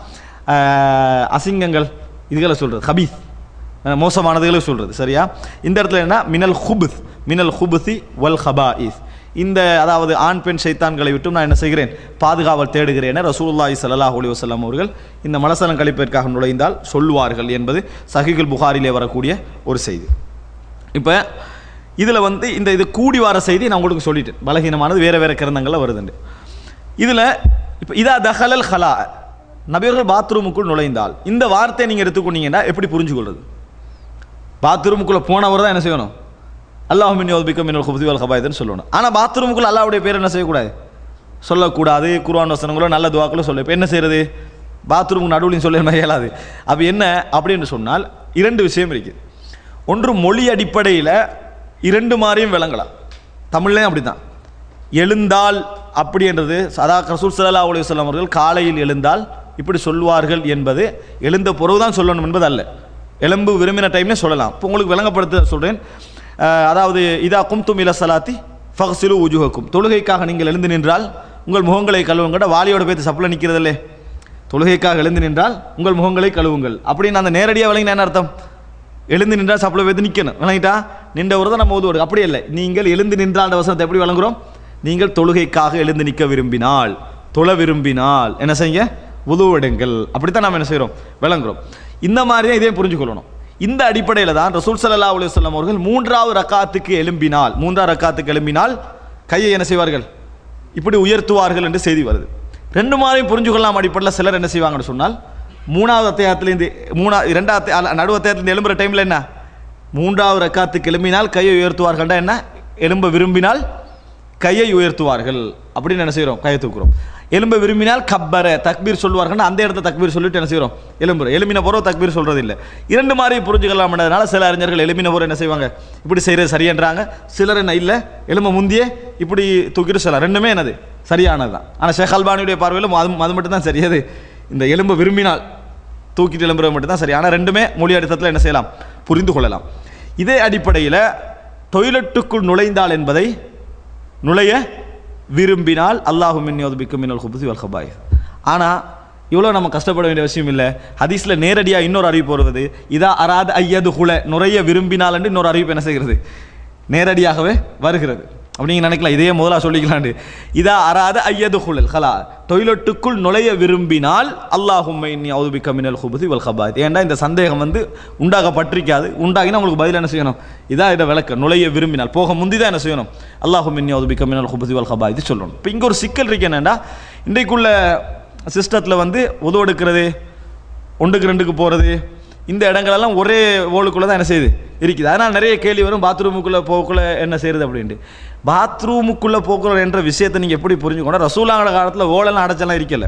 ஆஹ், அசிங்கங்கள் இதுகளை சொல்கிறது ஹபீஸ் அஹ், மோசமானதுகளை சொல்கிறது சரியா இந்த இடத்துல என்ன மினல் ஹுபுத் மினல் ஹுபுசி வல் ஹபாஇஸ் இந்த அதாவது ஆண் பெண் சைத்தான்களை விட்டும் நான் என்ன செய்கிறேன் பாதுகாவல் தேடுகிறேன் ரசூலுல்லாஹி ஸல்லல்லாஹு அலைஹி வஸல்லம் அவர்கள் இந்த மலசலம் கழிப்பிற்காக நுழைந்தால் சொல்லுவார்கள் என்பது சஹீகுல் புகாரிலே வரக்கூடிய ஒரு செய்தி இப்போ இதில் வந்து இந்த இது கூடி வர செய்தி நான் உங்களுக்கு சொல்லிட்டேன் பலகீனமானது வேறு வேறு கிரந்தங்களில் வருதுண்டு இதில் இப்போ இதா தஹலல் ஹலா நபியர்கள் பாத்ரூமுக்குள் நுழைந்தால் இந்த வார்த்தையை நீங்கள் எடுத்துக்கொண்டீங்கன்னா எப்படி புரிஞ்சுக்கொள்வது பாத்ரூமுக்குள்ளே போனவர் தான் என்ன செய்யணும் அல்லாஹுமின் யோபிக்கம் மின்னல் குபதி வல் ஹபாயதுன்னு சொல்லணும் ஆனால் பாத்ரூமுக்குள்ள அல்லாவுடைய பேர் என்ன செய்யக்கூடாது சொல்லக்கூடாது குர்ஆன் வசனங்களோ நல்ல துவாக்களோ சொல்ல இப்போ என்ன செய்யறது பாத்ரூமுக்கு நடுவுலையும் சொல்ல இயலாது அப்போ என்ன அப்படின்னு சொன்னால் இரண்டு விஷயம் இருக்குது ஒன்று மொழி அடிப்படையில் இரண்டு மாதிரியும் விளங்கலாம் தமிழ்லையும் அப்படி தான் எழுந்தால் அப்படின்றது சதா ரசூல் ஸல்லல்லாஹு அலைஹி வஸல்லம் அவர்கள் காலையில் எழுந்தால் இப்படி சொல்வார்கள் என்பது எழுந்த பிறகு தான் சொல்லணும் என்பது அல்ல எலும்பு விரும்பின டைம்ல சொல்லலாம் இப்போ உங்களுக்கு விளங்கப்படுத்த சொல்கிறேன் அதாவது இதா கும்தும் இல சலாத்தி ஃபக்சிலு உஜுஹக்கும் தொழுகைக்காக நீங்கள் எழுந்து நின்றால் உங்கள் முகங்களை கழுவுங்கட வாலியோட பேத்து சப்பில் நிற்கிறதில்லே தொழுகைக்காக எழுந்து நின்றால் உங்கள் முகங்களை கழுவுங்கள் அப்படின்னு அந்த நேரடியாக விளங்கின என்ன அர்த்தம் எழுந்து நின்றால் சப்பில் பேத்து நிற்கணும் விளங்கிட்டா நின்ற ஒரு தான் நம்ம ஓதுவோம் அப்படி இல்லை நீங்கள் எழுந்து நின்றால் அந்த வசனத்தை எப்படி வழங்குறோம் நீங்கள் தொழுகைக்காக எழுந்து நிற்க விரும்பினால் தொழ விரும்பினால் என்ன செய்யுங்க உதவுடுங்கள் அப்படித்தான் நாம் என்ன செய்கிறோம் விளங்குறோம் இந்த மாதிரி தான் இதே புரிஞ்சுக்கொள்ளணும் இந்த அடிப்படையில் தான் ரசூல் ஸல்லல்லாஹு அலைஹி வஸல்லம் அவர்கள் மூன்றாவது ரக்காத்துக்கு எழும்பினால் மூன்றாவது ரக்காத்துக்கு எழும்பினால் கையை என்ன செய்வார்கள் இப்படி உயர்த்துவார்கள் என்று செய்தி வருது ரெண்டு மாதிரியும் புரிஞ்சுக்கொள்ளலாம் அடிப்படையில் சிலர் என்ன செய்வாங்கன்னு சொன்னால் மூணாவது அத்தியாயத்திலேருந்து மூணா இரண்டாவது அத்தியா- நடு அத்தியாயத்திலேருந்து எழும்புற டைமில் என்ன மூன்றாவது ரக்காத்துக்கு எழும்பினால் கையை உயர்த்துவார்கள்டா என்ன எலும்ப விரும்பினால் கையை உயர்த்துவார்கள் அப்படின்னு என்ன செய்கிறோம் கையை தூக்குறோம் எலும்ப விரும்பினால் கப்பர தக்பீர் சொல்லுவார்கள் அந்த இடத்த தக்பீர் சொல்லிட்டு என்ன செய்கிறோம் எலும்புற எலுமின போறோ தக்பீர் சொல்றது இல்லை இரண்டு மாதிரி புரிஞ்சுக்கலாம்ன்றதுனால சில அறிஞர்கள் எலுமின போற என்ன செய்வாங்க இப்படி செய்யறது சரியன்றாங்க சிலர் என்ன இல்லை எலும்ப முந்தியே இப்படி தூக்கிட்டு சொல்லலாம் ரெண்டுமே என்னது சரியானது தான் ஆனால் ஷேக் அல்பானியுடைய பார்வையில் அது அது மட்டும் தான் சரியது இந்த எலும்பு விரும்பினால் தூக்கிட்டு எழும்புறது மட்டும் தான் சரி ஆனால் ரெண்டுமே மொழி அடித்தத்தில் என்ன செய்யலாம் புரிந்து கொள்ளலாம் இதே அடிப்படையில் டொய்லெட்டுக்குள் நுழைந்தால் என்பதை நுழைய விரும்பினால் அல்லாஹு மின் யோதுபிக்கும் மின்னல் ஹுபுசி வல் ஹபாய் ஆனால் இவ்வளோ நம்ம கஷ்டப்பட வேண்டிய விஷயம் இல்லை ஹதீஸில் நேரடியாக இன்னொரு அறிவிப்பு வருவது இதா அராத ஐயது குல நுழைய விரும்பினால் என்று இன்னொரு அறிவிப்பு என்ன செய்கிறது நேரடியாகவே வருகிறது அப்படி நீங்க நினைக்கலாம் இதே முதலா சொல்லிக்கலாண்டு இதா அராத ஐயது குழல் ஹலா டொய்லெட்டுக்குள் நுழைய விரும்பினால் அல்லாஹும்மை நீ அவுதுபிக்க மினல் ஹுபுசி வல் ஹபாத் ஏன்டா இந்த சந்தேகம் வந்து உண்டாகப்பட்டிருக்காது உண்டாகினா உங்களுக்கு பதில் என்ன செய்யணும் இதா இதை விளக்க நுழைய விரும்பினால் போக முந்தி தான் என்ன செய்யணும் அல்லாஹும் மின்னி அவுதுபிக்க மினல் ஹுபுசி வல் ஹபா இது சொல்லணும் இப்போ இங்கே ஒரு சிக்கல் இருக்கு என்னன்னா இன்றைக்குள்ள சிஸ்டத்தில் வந்து உதவு எடுக்கிறது ஒன்றுக்கு ரெண்டுக்கு போகிறது இந்த இடங்களெல்லாம் ஒரே ஓலுக்குள்ளே தான் என்ன செய்யுது இருக்குது அதனால் நிறைய கேள்வி வரும் பாத்ரூமுக்குள்ளே போக்குள்ள என்ன செய்யுது அப்படின்ட்டு பாத்ரூமுக்குள்ளே போக்குள்ள என்ற விஷயத்தை நீங்கள் எப்படி புரிஞ்சுக்கணும் ரசூலாங்கிற காலத்தில் ஓலெல்லாம் அடைச்செல்லாம் இருக்கல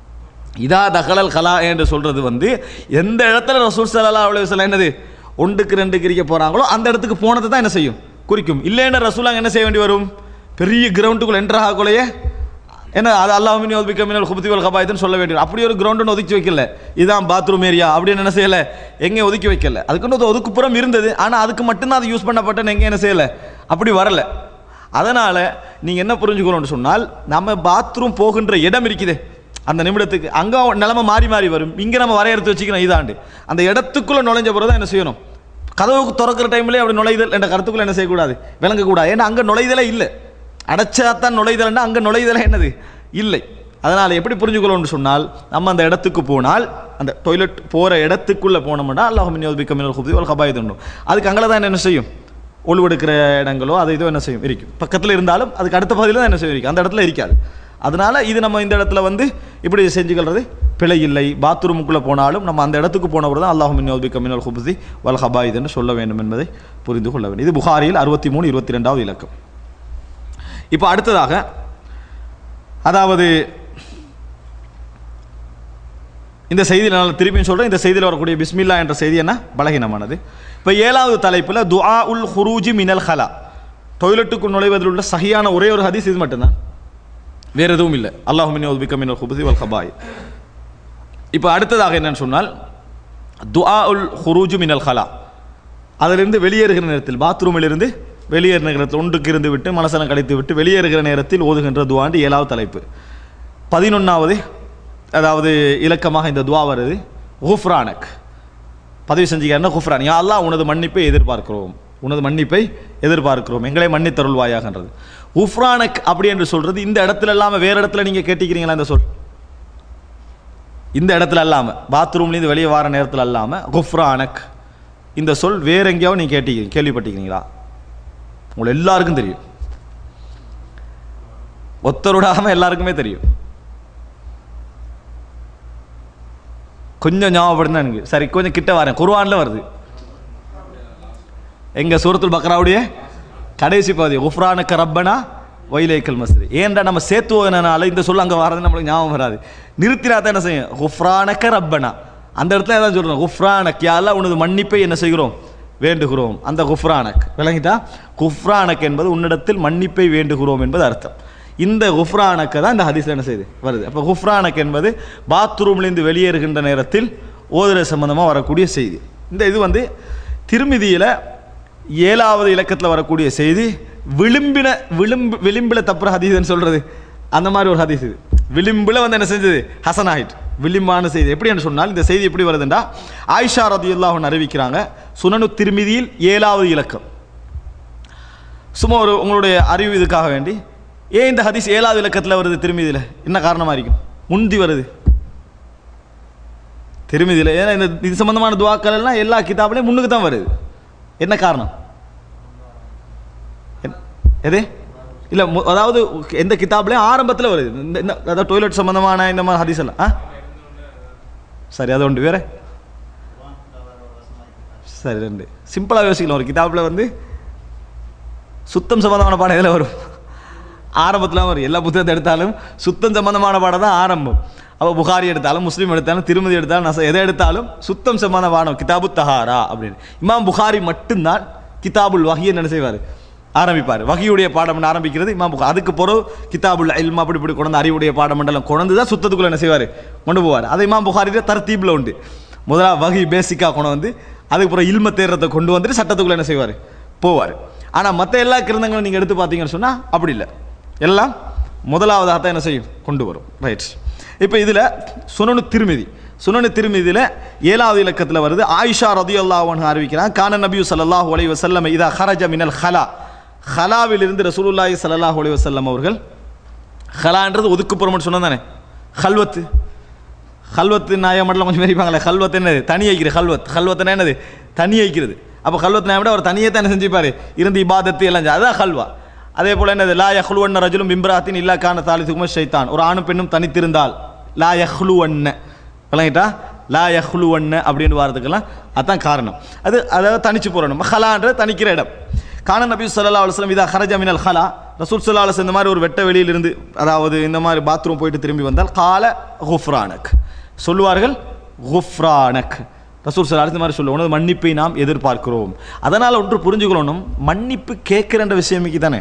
இதா தகலல் கலா என்று சொல்றது வந்து எந்த இடத்துல ரசூல் ஸல்லல்லாஹு அலைஹி வஸல்லம் என்னது ஒன்றுக்கு ரெண்டுக்கு இருக்க போறாங்களோ அந்த இடத்துக்கு போனதை தான் என்ன செய்யும் குறிக்கும் இல்லைன்னா ரசூலாங்க என்ன செய்ய வேண்டி வரும் பெரிய கிரவுண்டுக்குள்ள என்ட்ரு ஆகக்குள்ளேயே என்ன அது அல்லாஹ் யோதிக்க மின்னல் குபத்தி வல் கபாயத்துன்னு சொல்ல வேண்டியது அப்படி ஒரு கிரவுண்டுன்னு ஒதுக்கி வைக்கல இதுதான் பாத்ரூம் ஏரியா அப்படின்னு என்ன செய்யல எங்கே ஒதுக்கி வைக்கல அதுக்குன்னு ஒரு ஒதுக்குப்புறம் இருந்தது ஆனால் அதுக்கு மட்டும்தான் அது யூஸ் பண்ணப்பட்டன்னு எங்கே என்ன செய்யல அப்படி வரல அதனால் நீங்கள் என்ன புரிஞ்சுக்கணும்னு சொன்னால் நம்ம பாத்ரூம் போகின்ற இடம் இருக்குதே அந்த நிமிடத்துக்கு அங்கே நிலைமை மாறி மாறி வரும் இங்கே நம்ம வரையறுத்து வச்சுக்கணும் இதாண்டு அந்த இடத்துக்குள்ளே நுழைஞ்ச பிறகு தான் என்ன செய்யணும் கதவுக்கு திறக்கிற டைம்லேயே அப்படி நுழைதல் என்ற கருத்துக்குள்ள என்ன செய்யக்கூடாது விளங்கக்கூடாது ஏன்னா அங்கே நுழைதலே இல்லை அடைச்சாதான் நுழைதல்னா அங்கே நுழைதலே என்னது இல்லை அதனால் எப்படி புரிஞ்சுக்கணும்னு சொன்னால் நம்ம அந்த இடத்துக்கு போனால் அந்த டொய்லெட் போகிற இடத்துக்குள்ளே போனோம்னா அல்லாஹ் மின்யோதிக்க மின்னல் குபதி ஒரு கபாயது உண்டும் அதுக்கு அங்கே தான் என்ன செய்யும் ஒழுவெடுக்கிற இடங்களோ அது இதோ என்ன செய்யும் இருக்கும் பக்கத்தில் இருந்தாலும் அதுக்கு அடுத்த பகுதியில் தான் என்ன செய்யும் இருக்கும் அந்த இடத்துல இருக்காது அதனால இது நம்ம இந்த இடத்துல வந்து இப்படி செஞ்சுக்கிறது பிழை இல்லை பாத்ரூமுக்குள்ளே போனாலும் நம்ம அந்த இடத்துக்கு போனவர் தான் அல்லாஹ் மின்யோதிக்க மின்னல் குபதி வல் ஹபாயித் என்று சொல்ல வேண்டும் என்பதை புரிந்து கொள்ள வேண்டும் இது புகாரியில் அறுபத்தி மூணு இருபத்தி ரெண்டாவது இலக்கம் இப்போ அடுத்ததாக அதாவது இந்த செய்தியில் நான் திருப்பியும் சொல்கிறேன் இந்த செய்தியில் வரக்கூடிய பிஸ்மில்லா என்ற செய்தி என்ன பலகீனமானது இப்போ ஏழாவது தலைப்பில் துஆ உல் ஹுரூஜி மினல் ஹலா டொய்லெட்டுக்கு நுழைவதில் உள்ள சகியான ஒரே ஒரு ஹதீஸ் இது மட்டும்தான் வேறு எதுவும் இல்லை அல்லாஹ் மின் உத்பிக்க மினல் ஹுபுதி வல் ஹபாய் இப்போ அடுத்ததாக என்னன்னு சொன்னால் துஆ உல் ஹுரூஜு மினல் ஹலா அதிலிருந்து வெளியேறுகிற நேரத்தில் பாத்ரூமிலிருந்து வெளியேறுகிற நேரத்தில் ஒன்றுக்கு இருந்து விட்டு மனசனம் கழித்து விட்டு வெளியேறுகிற நேரத்தில் ஓதுகின்ற துவாண்டு ஏழாவது தலைப்பு பதினொன்றாவது அதாவது இலக்கமாக இந்த துவா வருது குஃப்ரானக் பதிவு செஞ்சுக்கிறேன்னா குஃப்ரான் யா அல்லாஹ் உனது மன்னிப்பை எதிர்பார்க்கிறோம் உனது மன்னிப்பை எதிர்பார்க்கிறோம் எங்களை மன்னித்தருள்வாயாகன்றது குஃப்ரானக் அப்படி என்று சொல்றது இந்த இடத்துல இல்லாமல் வேற இடத்துல நீங்க கேட்டிக்கிறீங்களா இந்த சொல் இந்த இடத்துல அல்லாம பாத்ரூம்லேருந்து வெளியே வர நேரத்தில் அல்லாம குஃப்ரானக் இந்த சொல் வேற எங்கேயாவது நீங்க கேட்டிக்கிறீங்க கேள்விப்பட்டிருக்கீங்களா உங்களை எல்லாருக்கும் தெரியும் ஒத்தருடாம எல்லாருக்குமே தெரியும் கொஞ்சம் ஞாபகப்படுத்தினா எனக்கு சரி கொஞ்சம் கிட்ட வரேன் குர்ஆன்ல வருது எங்க சூரத்துல் பக்ராவுடைய கடைசி பகுதி உஃப்ரானுக்க ரப்பனா வைலேக்கல் மஸ்ரி ஏன்டா நம்ம சேர்த்து ஓதுனனால இந்த சொல்ல அங்கே வரது நம்மளுக்கு ஞாபகம் வராது நிறுத்தினா தான் என்ன செய்யும் குஃப்ரானக்க ரப்பனா அந்த இடத்துல தான் சொல்கிறோம் குஃப்ரானக் யால உனது மன்னிப்பை என்ன செய்கிறோம் வேண்டுகிறோம் அந்த குஃப்ரானக் விளங்கிட்டா குஃப்ரானக் என்பது உன்னிடத்தில் மன்னிப்பை வேண்டுகிறோம் என்பது அர்த்தம் இந்த குஃப்ரானக்க தான் இந்த ஹதீஸ்ல என்ன செய்யுது வருது அப்போ குஃப்ரானக் என்பது பாத்ரூம்லேருந்து வெளியேறுகின்ற நேரத்தில் ஓதுற சம்பந்தமாக வரக்கூடிய செய்தி இந்த இது வந்து திருமிதியில் ஏழாவது இலக்கத்தில் வரக்கூடிய செய்தி விளிம்பின விளிம்பு விளிம்பில் தப்புற ஹதீஸ்ன்னு சொல்றது அந்த மாதிரி ஒரு ஹதீஸ் இது விளிம்பில் வந்து என்ன செஞ்சது ஹசன் ஆயிட் விளிம்பான செய்தி எப்படி என்று சொன்னால் இந்த செய்தி எப்படி வருதுண்டா ஆயிஷா ரதியுல்லாஹன் அறிவிக்கிறாங்க சுனனு திருமிதியில் ஏழாவது இலக்கம் சும்மா ஒரு உங்களுடைய அறிவு இதுக்காக வேண்டி ஏன் இந்த ஹதீஸ் ஏழாவது இலக்கத்தில் வருது திருமிதியில் என்ன காரணமாக இருக்கும் முந்தி வருது திருமிதியில் ஏன்னா இந்த இது சம்பந்தமான துவாக்கள் எல்லாம் எல்லா கிதாப்லையும் முன்னுக்கு தான் வருது என்ன காரணம் என்ன- எது இல்லை அதாவது எந்த கிதாப்லையும் ஆரம்பத்தில் வருது இந்த இந்த- அதாவது டொய்லெட் சம்பந்தமான இந்த மாதிரி ஹதீஸ் எல்லாம் ஆ சரி அது உண்டு வேற சரி ரெண்டு சிம்பிளாக யோசிக்கலாம் ஒரு கிதாப்பில் வந்து சுத்தம் சம்பந்தமான பாடம் எதில் வரும் ஆரம்பத்தில் வரும் எல்லா புத்தகத்தை எடுத்தாலும் சுத்தம் சம்பந்தமான பாடம் தான் ஆரம்பம் அப்போ புகாரி எடுத்தாலும் முஸ்லீம் எடுத்தாலும் திருமதி எடுத்தாலும் நச எதை எடுத்தாலும் சுத்தம் சம்பந்த பாடம் கிதாபு தஹாரா அப்படின்னு இமாம் புகாரி மட்டும்தான் கிதாபுல் வஹியை என்ன செய்வார் ஆரம்பிப்பார் வகியுடைய பாடம் ஆரம்பிக்கிறது இமாம் புகார் அதுக்கு பிறகு கிதாபுல் இல்மா அப்படி இப்படி கொண்டு அறிவுடைய பாடம் மண்டலம் கொண்டு தான் சுத்தத்துக்குள்ள என்ன செய்வார் கொண்டு போவார் அது இமாம் புகாரியில் தர்த்தீபில் உண்டு முதலா வகி பேசிக்காக கொண்டு வந்து அதுக்கப்புறம் இல்ம தேர்றதை கொண்டு வந்துட்டு சட்டத்துக்குள்ள என்ன செய்வார் போவார் ஆனால் மற்ற எல்லா கிரந்தங்களும் நீங்கள் எடுத்து பார்த்தீங்கன்னு சொன்னால் அப்படி இல்லை எல்லாம் முதலாவதாக தான் என்ன செய்யும் கொண்டு வரும் ரைட் இப்போ இதில் சுனனு திருமிதி சுனனு திருமிதியில் ஏழாவது இலக்கத்தில் வருது ஆயிஷா ரதியுல்லாஹன் அறிவிக்கிறான் கான நபியு ஸல்லல்லாஹு அலைஹி வஸல்லம் இதா ஹரஜ மினல் ஹலா ஹலாவிலிருந்து ரசூலுல்லாஹி ஸல்லல்லாஹு அலைஹி வஸல்லம் அவர்கள் ஹலான்றது ஒதுக்குப்புறம்னு சொன்னது தானே ஹல்வத்து ஹல்வத்து நாய மட்டும் கொஞ்சம் வெறிப்பாங்களே ஹல்வத் என்னது தனி வைக்கிறது ஹல்வத் ஹல்வத்துனா என்னது தனி வைக்கிறது அப்போ ஹல்வத் நாய விட அவர் தனியே தானே செஞ்சுப்பாரு இருந்து இபாதத்து எல்லாம் செஞ்சு- அதான் ஹல்வா அதே போல என்னது லா யஹ்லுவன்ன ரஜுலும் பிம்ராத்தின் இல்லா கான தாலிதுக்கும ஷைத்தான் ஒரு ஆணும் பெண்ணும் தனித்திருந்தால் லா யஹ்லுவன்ன விளங்கிட்டா லா யஹ்லுவன்ன அப்படின்னு வாரத்துக்கெல்லாம் அதான் காரணம் அது அதாவது தனிச்சு போறணும் ஹலான்றது தனிக்கிற இடம் கான நபி ஸல்லல்லாஹு அலைஹி வஸல்லம் இதா ஹரஜ மினல் ஹலா ரசூல் ஸல்லல்லாஹு அலைஹி வஸல்லம் இந்த மாதிரி ஒரு வெட்ட வெளியிலிருந்து அதாவது இந்த மாதிரி பாத்ரூம் போயிட்டு திரும்பி வந்தால் கால குஃப்ரானக் சொல்லுவார்கள் குஃப்ரானக் ரசூல் ஸல்லல்லாஹு இந்த மாதிரி சொல்லுவோம் மன்னிப்பை நாம் எதிர்பார்க்கிறோம் அதனால் ஒன்று புரிஞ்சுக்கணும் மன்னிப்பு கேட்குறன்ற விஷயம் தானே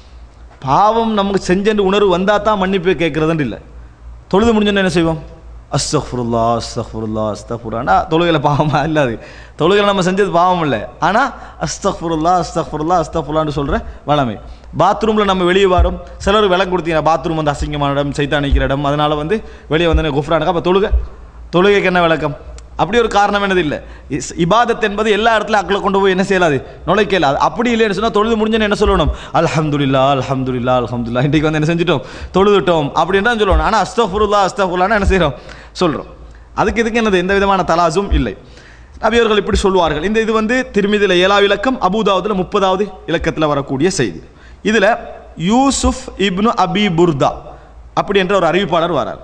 பாவம் நமக்கு செஞ்ச உணர்வு வந்தால் தான் மன்னிப்பு கேட்குறதுன்னு இல்லை தொழுது முடிஞ்சோன்னு என்ன செய்வோம் அஸ்தஃபுருல்லா அஸ்தஃபுருல்லா அஸ்தஃபுரானா தொழுகையில் பாவமா இல்லை அது தொழுகையில் நம்ம செஞ்சது பாவம் இல்லை ஆனால் அஸ்தஃபுருல்லா அஸ்தஃபுருல்லா அஸ்தஃபுல்லான்னு சொல்கிற வளமை பாத்ரூமில் நம்ம வெளியே வரோம் சிலர் விளக்கு கொடுத்தீங்க பாத்ரூம் வந்து அசிங்கமான இடம் சைத்தானிக்கிற இடம் அதனால் வந்து வெளியே வந்து குஃப்ரானுக்கு அப்போ தொழுகை தொழுகைக்கு என்ன விளக்கம் அப்படி ஒரு காரணம் என்னது இல்லை இஸ்- இபாதத் என்பது எல்லா இடத்துல அக்களை கொண்டு போய் என்ன செய்யலாது நுழைக்க இயலாது அப்படி இல்லைன்னு சொன்னால் தொழுது முடிஞ்சுன்னு என்ன சொல்லணும் அல்ஹம்துலில்லா அல்ஹம்துலில்லா அல்ஹம்துலில்லா இன்றைக்கு வந்து என்ன செஞ்சுட்டோம் தொழுதுட்டோம் அப்படின்னு தான் சொல்லணும் ஆனால் அஸ்தஃபுருல்லா அஸ்தஃபுல்லான்னு என்ன செய்கிறோம் சொல்கிறோம் அதுக்கு இதுக்கு என்னது எந்த விதமான தலாசும் இல்லை நபியவர்கள் இப்படி சொல்வார்கள் இந்த இது வந்து திருமிதியில் ஏழாவது இலக்கம் அபுதாவதுல முப்பதாவது இலக்கத்தில் வரக்கூடிய செய்தி இதில் யூசுஃப் இப்னு அபி புர்தா அப்படி என்ற ஒரு அறிவிப்பாளர் வரார்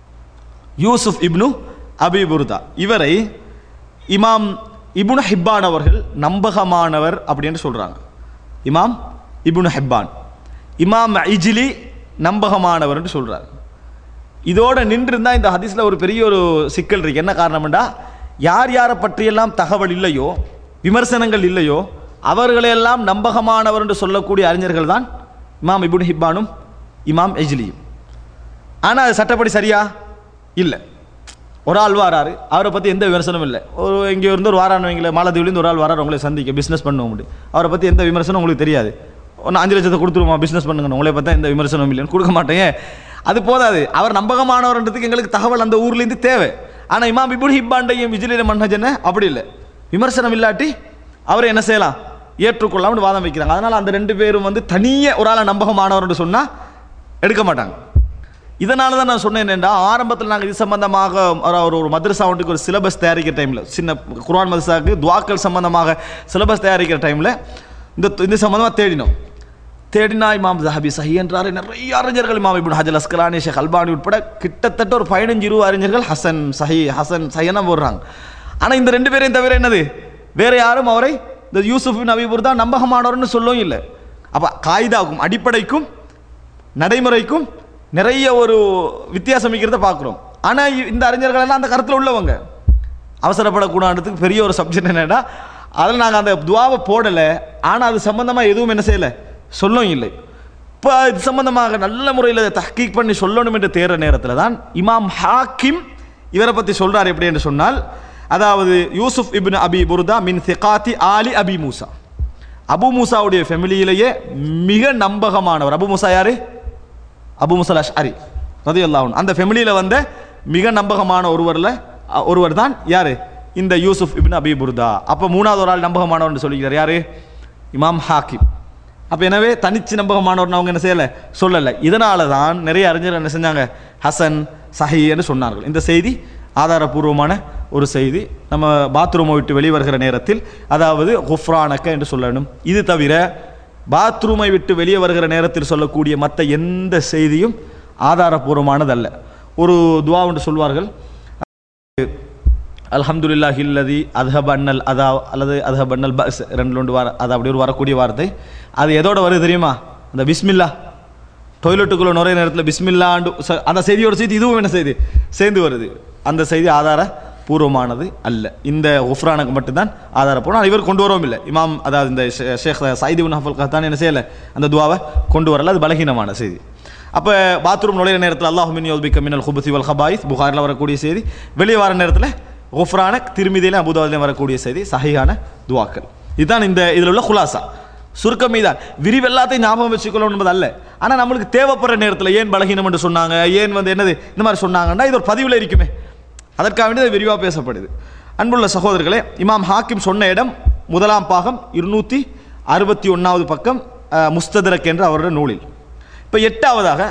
யூசுப் இப்னு அபி புர்தா இவரை இமாம் இப்னு ஹிப்பான் அவர்கள் நம்பகமானவர் அப்படின்னு சொல்றாங்க இமாம் இப்னு ஹிப்பான் இமாம் இஜிலி நம்பகமானவர்னு சொல்றார் இதோட நின்றிருந்தா இந்த ஹதீஸ்ல ஒரு பெரிய ஒரு சிக்கல் இருக்கு என்ன காரணம்டா யார் யாரை பற்றியெல்லாம் தகவல் இல்லையோ விமர்சனங்கள் இல்லையோ அவர்களையெல்லாம் நம்பகமானவர் என்று சொல்லக்கூடிய அறிஞர்கள் தான் இமாம் இப்னு ஹிப்பானும் இமாம் எஜ்லியும் ஆனால் அது சட்டப்படி சரியா இல்லை ஒரு ஆள் வாராரு அவரை பற்றி எந்த விமர்சனமும் இல்லை ஒரு எங்கேயோ இருந்து ஒரு வாரானவங்கள மாலத்தீவுலேருந்து ஒரு ஆள் வராரு உங்களை சந்திக்க பிஸ்னஸ் பண்ண முடியும் அவரை பற்றி எந்த விமர்சனம் உங்களுக்கு தெரியாது ஒன்று அஞ்சு லட்சத்தை கொடுத்துருமா பிஸ்னஸ் பண்ணுங்க உங்களை பார்த்தா இந்த விமர்சனம் இல்லைன்னு கொடுக்க மாட்டேங்க அது போதாது அவர் நம்பகமானவர்ன்றதுக்கு எங்களுக்கு தகவல் அந்த ஊர்லேருந்து தேவை ஆனால் இமாம் இபுல் ஹிப்பாண்டையும் விஜிலின மன்னஜன அப்படி இல்லை விமர்சனம் இல்லாட்டி அவரை என்ன செய்யலாம் ஏற்றுக்கொள்ளாம்னு வாதம் வைக்கிறாங்க அதனால் அந்த ரெண்டு பேரும் வந்து தனியே ஒரு ஆளை நம்பகமானவர்னு சொன்னால் எடுக்க மாட்டாங்க இதனால தான் நான் சொன்னேன் என்னென்னா ஆரம்பத்தில் நாங்கள் இது சம்பந்தமாக ஒரு- ஒரு ஒரு மദ്രസா ஒன்றுக்கு ஒரு சிலபஸ் தயாரிக்கிற டைமில் சின்ன குர்ஆன் மதரசாவுக்கு துவாக்கள் சம்பந்தமாக சிலபஸ் தயாரிக்கிற டைமில் இந்த இந்த சம்பந்தமாக தேடினோம் தேடினா இமாம் ஜஹபி சஹி என்றார் நிறைய அறிஞர்கள் இமாம் இப்னு ஹஜல் அஸ்கலானி ஷேக் அல்பானி உட்பட கிட்டத்தட்ட ஒரு பதினஞ்சு இருபது அறிஞர்கள் ஹசன் சஹி ஹசன் சஹியெல்லாம் போடுறாங்க ஆனால் இந்த ரெண்டு பேரையும் தவிர என்னது வேற யாரும் அவரை இந்த யூசுப் நபிபுர் தான் நம்பகமானவர்னு சொல்லவும் இல்லை அப்போ காய்தாக்கும் அடிப்படைக்கும் நடைமுறைக்கும் நிறைய ஒரு வித்தியாசம் இருக்கிறத பார்க்குறோம் ஆனால் இந்த அறிஞர்கள் எல்லாம் அந்த கருத்தில் உள்ளவங்க அவசரப்படக்கூடாதுக்கு பெரிய ஒரு சப்ஜெக்ட் என்னன்னா அதில் நாங்கள் அந்த துவாவை போடலை ஆனால் அது சம்பந்தமாக எதுவும் என்ன செய்யலை சொல்லவும் இல்லை இப்போ இது சம்பந்தமாக நல்ல முறையில் தஹ்கீக் பண்ணி சொல்லணும் என்று தேர்ற நேரத்தில் தான் இமாம் ஹாக்கிம் இவரை பற்றி சொல்றார் எப்படி என்று சொன்னால் அதாவது யூசுப் இப்னு அபி புர்தா மின் சிகாத்தி ஆலி அபி மூசா அபு மூசாவுடைய ஃபெமிலியிலேயே மிக நம்பகமானவர் அபு மூசா யாரு அபு முசல் அஷ்அரி ரதி அல்லாஹன் அந்த ஃபெமிலியில் வந்த மிக நம்பகமான ஒருவரில் அ- ஒருவர் தான் யார் இந்த யூசுப் இப்னு அபி புர்தா அப்போ மூணாவது ஒரு ஆள் நம்பகமானவர்னு சொல்லிக்கிறார் யார் இமாம் ஹாக்கிம் அப்போ எனவே தனிச்சு நம்பகமானவர்னு அவங்க என்ன செய்யலை சொல்லலை இதனால தான் நிறைய அறிஞர்கள் என்ன செஞ்சாங்க ஹசன் சஹி என்று சொன்னார்கள் இந்த செய்தி ஆதாரபூர்வமான ஒரு செய்தி நம்ம பாத்ரூமை விட்டு வெளியே வருகிற நேரத்தில் அதாவது குஃப்ரானக்க என்று சொல்லணும் இது தவிர பாத்ரூமை விட்டு வெளியே வருகிற நேரத்தில் சொல்லக்கூடிய மற்ற எந்த செய்தியும் ஆதாரபூர்வமானதல்ல ஒரு துவா என்று சொல்வார்கள் அல்ஹம்துலில்லாஹ் இல்லதி அதஹப் அன்னல் அதா அல்லது அதஹப் அன்னல் பஸ் ரெண்டு ரெண்டு வார அது அப்படி ஒரு வரக்கூடிய வார்த்தை அது எதோட வருது தெரியுமா அந்த பிஸ்மில்லா டொய்லெட்டுக்குள்ள நுழைய நேரத்தில் பிஸ்மில்லாண்டு ச- அந்த செய்தியோட செய்தி இதுவும் என்ன செய்தி சேர்ந்து வருது அந்த செய்தி ஆதார பூர்வமானது அல்ல இந்த உஃப்ரானுக்கு மட்டும்தான் ஆதாரப்பூர்வம் இவர் கொண்டு வரவும் இல்லை இமாம் அதாவது இந்த ஷே- ஷேக் சைதி உன் ஹஃபல் கஹ்தான் என்ன செய்யலை அந்த துவாவை கொண்டு வரல அது பலகீனமான செய்தி அப்போ பாத்ரூம் நுழையிற நேரத்தில் அல்லாஹுமின் யோபிக்க மினல் ஹுபுசி வல் ஹபாயிஸ் புகாரில் வரக்கூடிய செய்தி வெளியே வர நேரத்தில் குஃப்ரான திருமிதியில அபுதாபிலையும் வரக்கூடிய செய்தி சஹியான துவாக்கள் இதுதான் இந்த இதில் உள்ள குலாசா சுருக்கம் மீதான் விரிவு எல்லாத்தையும் ஞாபகம் வச்சுக்கணும் என்பது அல்ல ஆனால் நம்மளுக்கு தேவைப்படுற நேரத்தில் ஏன் பலகீனம் என்று சொன்னாங்க ஏன் வந்து என்னது இந்த மாதிரி சொன்னாங்கன்னா இது ஒரு பதிவில் இருக்குமே அதற்காக வேண்டி அது விரிவாக பேசப்படுது அன்புள்ள சகோதரர்களே இமாம் ஹாக்கிம் சொன்ன இடம் முதலாம் பாகம் இருநூற்றி அறுபத்தி ஒன்றாவது பக்கம் அஹ், முஸ்ததரக் என்ற அவருடைய நூலில் இப்போ எட்டாவதாக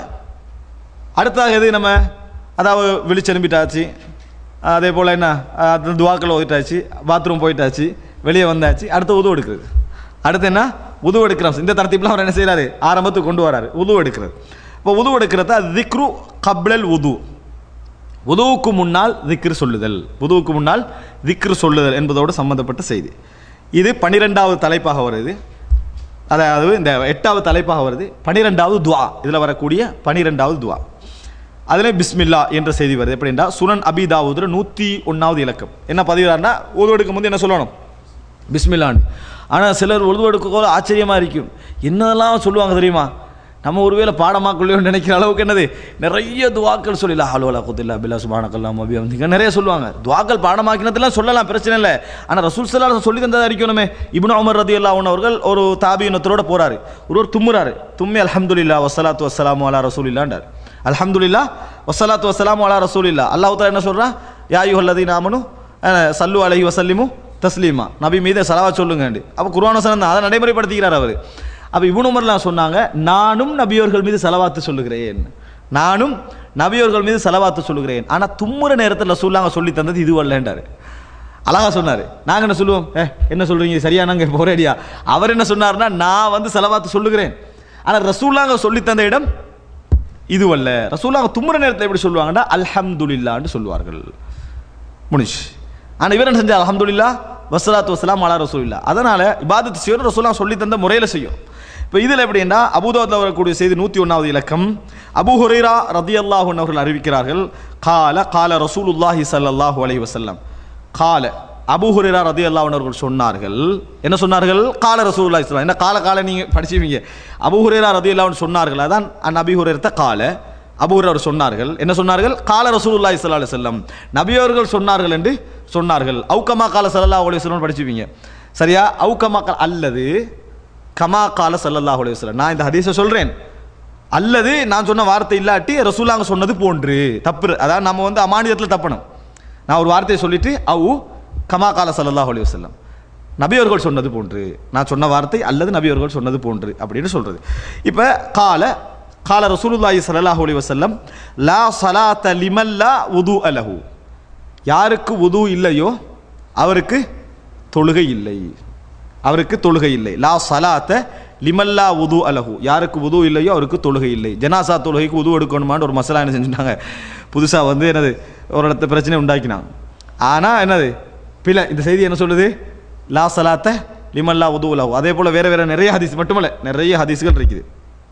அடுத்ததாக எது நம்ம அதாவது விழிச்செலும்பிட்டாச்சு அதே போல் என்ன அஹ், அந்த துவாக்கள் ஓதிட்டாச்சு பாத்ரூம் போயிட்டாச்சு வெளியே வந்தாச்சு அடுத்து உதவு எடுக்கிறது அடுத்து என்ன உதவு எடுக்கிறோம் இந்த தரத்திப்லாம் அவர் என்ன செய்கிறாரு ஆரம்பத்துக்கு கொண்டு வராரு உதவு எடுக்கிறது இப்போ உதவு எடுக்கிறத திக்ரு கப்லல் உது உதுவுக்கு முன்னால் திக்ரு சொல்லுதல் உதுவுக்கு முன்னால் திக்ரு சொல்லுதல் என்பதோடு சம்பந்தப்பட்ட செய்தி இது பன்னிரெண்டாவது தலைப்பாக வருது அதாவது இந்த எட்டாவது தலைப்பாக வருது பன்னிரெண்டாவது துவா இதில் வரக்கூடிய பன்னிரெண்டாவது துவா அதில் பிஸ்மில்லா என்ற செய்தி வருது எப்படின்னா சுனன் அபிதாவுதுல நூற்றி ஒன்றாவது இலக்கம் என்ன பதிவாருன்னா உதவு எடுக்கும் போது என்ன சொல்லணும் பிஸ்மில்லான்னு ஆனால் சிலர் உழுது எடுக்க ஆச்சரியமாக இருக்கும் என்னதெல்லாம் சொல்லுவாங்க தெரியுமா நம்ம ஒருவேளை பாடமாக்குள்ளேயோ நினைக்கிற அளவுக்கு என்னது நிறைய துவாக்கள் சொல்லல ஹலோலா குத்தில்லா பில்லா சுபானக்கல்லாம் அபி அவங்க நிறைய சொல்லுவாங்க துவாக்கள் பாடமாக்கினதெல்லாம் சொல்லலாம் பிரச்சனை இல்லை ஆனால் ரசூல் சல்லா சொல்லி தந்ததா இருக்கணுமே இப்னு உமர் ரதி அவர்கள் ஒரு தாபியினத்தரோட போறாரு ஒருவர் தும்முறாரு தும்மி அல்ஹம்துலில்லா வசலாத்து வசலாமு அலா ரசூலில்லாண்டார் அல்ஹம்துலில்லா வசலாத்து வசலாமு அலா ரசூலில்லா அல்லாஹ் தாலா என்ன சொல்றான் யா யுஹல்லதி நாமனு சல்லு அலைஹி வசல்லிமு தஸ்லீமா நபி மீது சலவா சொல்லுங்கண்டு அப்போ குர்ஆன் வசனம் தான் அதை நடைமுறைப்படுத்திக்கிறார் அவர் அப்போ இப்னு உமர்லாம் சொன்னாங்க நானும் நபியோர்கள் மீது செலவாத்து சொல்லுகிறேன் நானும் நபியோர்கள் மீது செலவாத்து சொல்லுகிறேன் ஆனால் தும்முற நேரத்தில் ரசூல்லாங்க சொல்லி தந்தது இது வரலன்றாரு அழகா சொன்னார் நாங்கள் என்ன சொல்லுவோம் ஏ என்ன சொல்கிறீங்க சரியானாங்க போரேடியா அவர் என்ன சொன்னார்னா நான் வந்து செலவாத்து சொல்லுகிறேன் ஆனால் ரசூல்லாங்க சொல்லி தந்த இடம் இதுவல்ல ரசூல்லாங்க தும்முற நேரத்தில் எப்படி சொல்லுவாங்கன்னா அல்ஹம்துலில்லான்னு சொல்லுவார்கள் முடிச்சு ஆனால் இவர் என்ன செஞ்சார் அல்ஹம்துலில்லா வசலாத்து வசலாம் அலா ரசூலில்லா அதனால் இபாதத்து செய்யணும் ரசூலா சொல்லி தந்த முறையில் செய்யும் இப்போ இதில் எப்படின்னா அபுதாத்தில் வரக்கூடிய செய்தி நூற்றி ஒன்றாவது இலக்கம் அபு ஹுரைரா ரதி அல்லாஹூன் அவர்கள் அறிவிக்கிறார்கள் கால கால ரசூலுல்லாஹி ஸல்லல்லாஹு அலைஹி வஸல்லம் கால அபு ஹுரைரா ரதி அல்லாஹூன் அவர்கள் சொன்னார்கள் என்ன சொன்னார்கள் கால ரசூலுல்லாஹி ஸல்லல்லாஹு என்ன கால கால நீங்கள் படிச்சுவீங்க அபு ஹுரைரா ரதி அல்லாஹூன் சொன்னார்கள் அதான் அன் அபி ஹுரைரத்த கால அபூர் அவர் சொன்னார்கள் என்ன சொன்னார்கள் கால ரசூலுல்லாஹி ஸல்லல்லாஹு அலைஹி வஸல்லம் நபியவர்கள் சொன்னார்கள் என்று சொன்னார்கள் அவுக்கமா கால ஸல்லல்லாஹு அலைஹி வஸல்லம் படிச்சுவீங்க சரியா அவுக்கமா கால அல்லது கமா கால சல்லல்லாஹு அலைஹி வஸல்லம் நான் இந்த ஹதீஸை சொல்றேன் அல்லது நான் சொன்ன வார்த்தை இல்லாட்டி ரசூலாங்க சொன்னது போன்று தப்பு அதாவது நம்ம வந்து அமானியத்தில் தப்பணும் நான் ஒரு வார்த்தையை சொல்லிட்டு அவு கமா கால சல்லல்லாஹு அலைஹி வஸல்லம் நபி அவர்கள் சொன்னது போன்று நான் சொன்ன வார்த்தை அல்லது நபி அவர்கள் சொன்னது போன்று அப்படின்னு சொல்றது இப்போ கால கால ரசூலுல்லாஹி ஸல்லல்லாஹு அலைஹி வஸல்லம் லா ஸலாத்த லிமல்லா உது அலஹு யாருக்கு உது இல்லையோ அவருக்கு தொழுகை இல்லை அவருக்கு தொழுகை இல்லை லா சலாத்த லிமல்லா உது அலஹு யாருக்கு உது இல்லையோ அவருக்கு தொழுகை இல்லை ஜனாசா தொழுகைக்கு உது எடுக்கணுமான்னு ஒரு மசாலா என்ன செஞ்சுட்டாங்க புதுசாக வந்து என்னது ஒரு இடத்த பிரச்சனை உண்டாக்கினாங்க ஆனால் என்னது பிழை இந்த செய்தி என்ன சொல்லுது லா சலாத்த லிமல்லா உது அலஹு அதே போல் வேறு வேறு நிறைய ஹதீஸ் மட்டுமல்ல நிறைய ஹதீஸ்கள் இருக்குது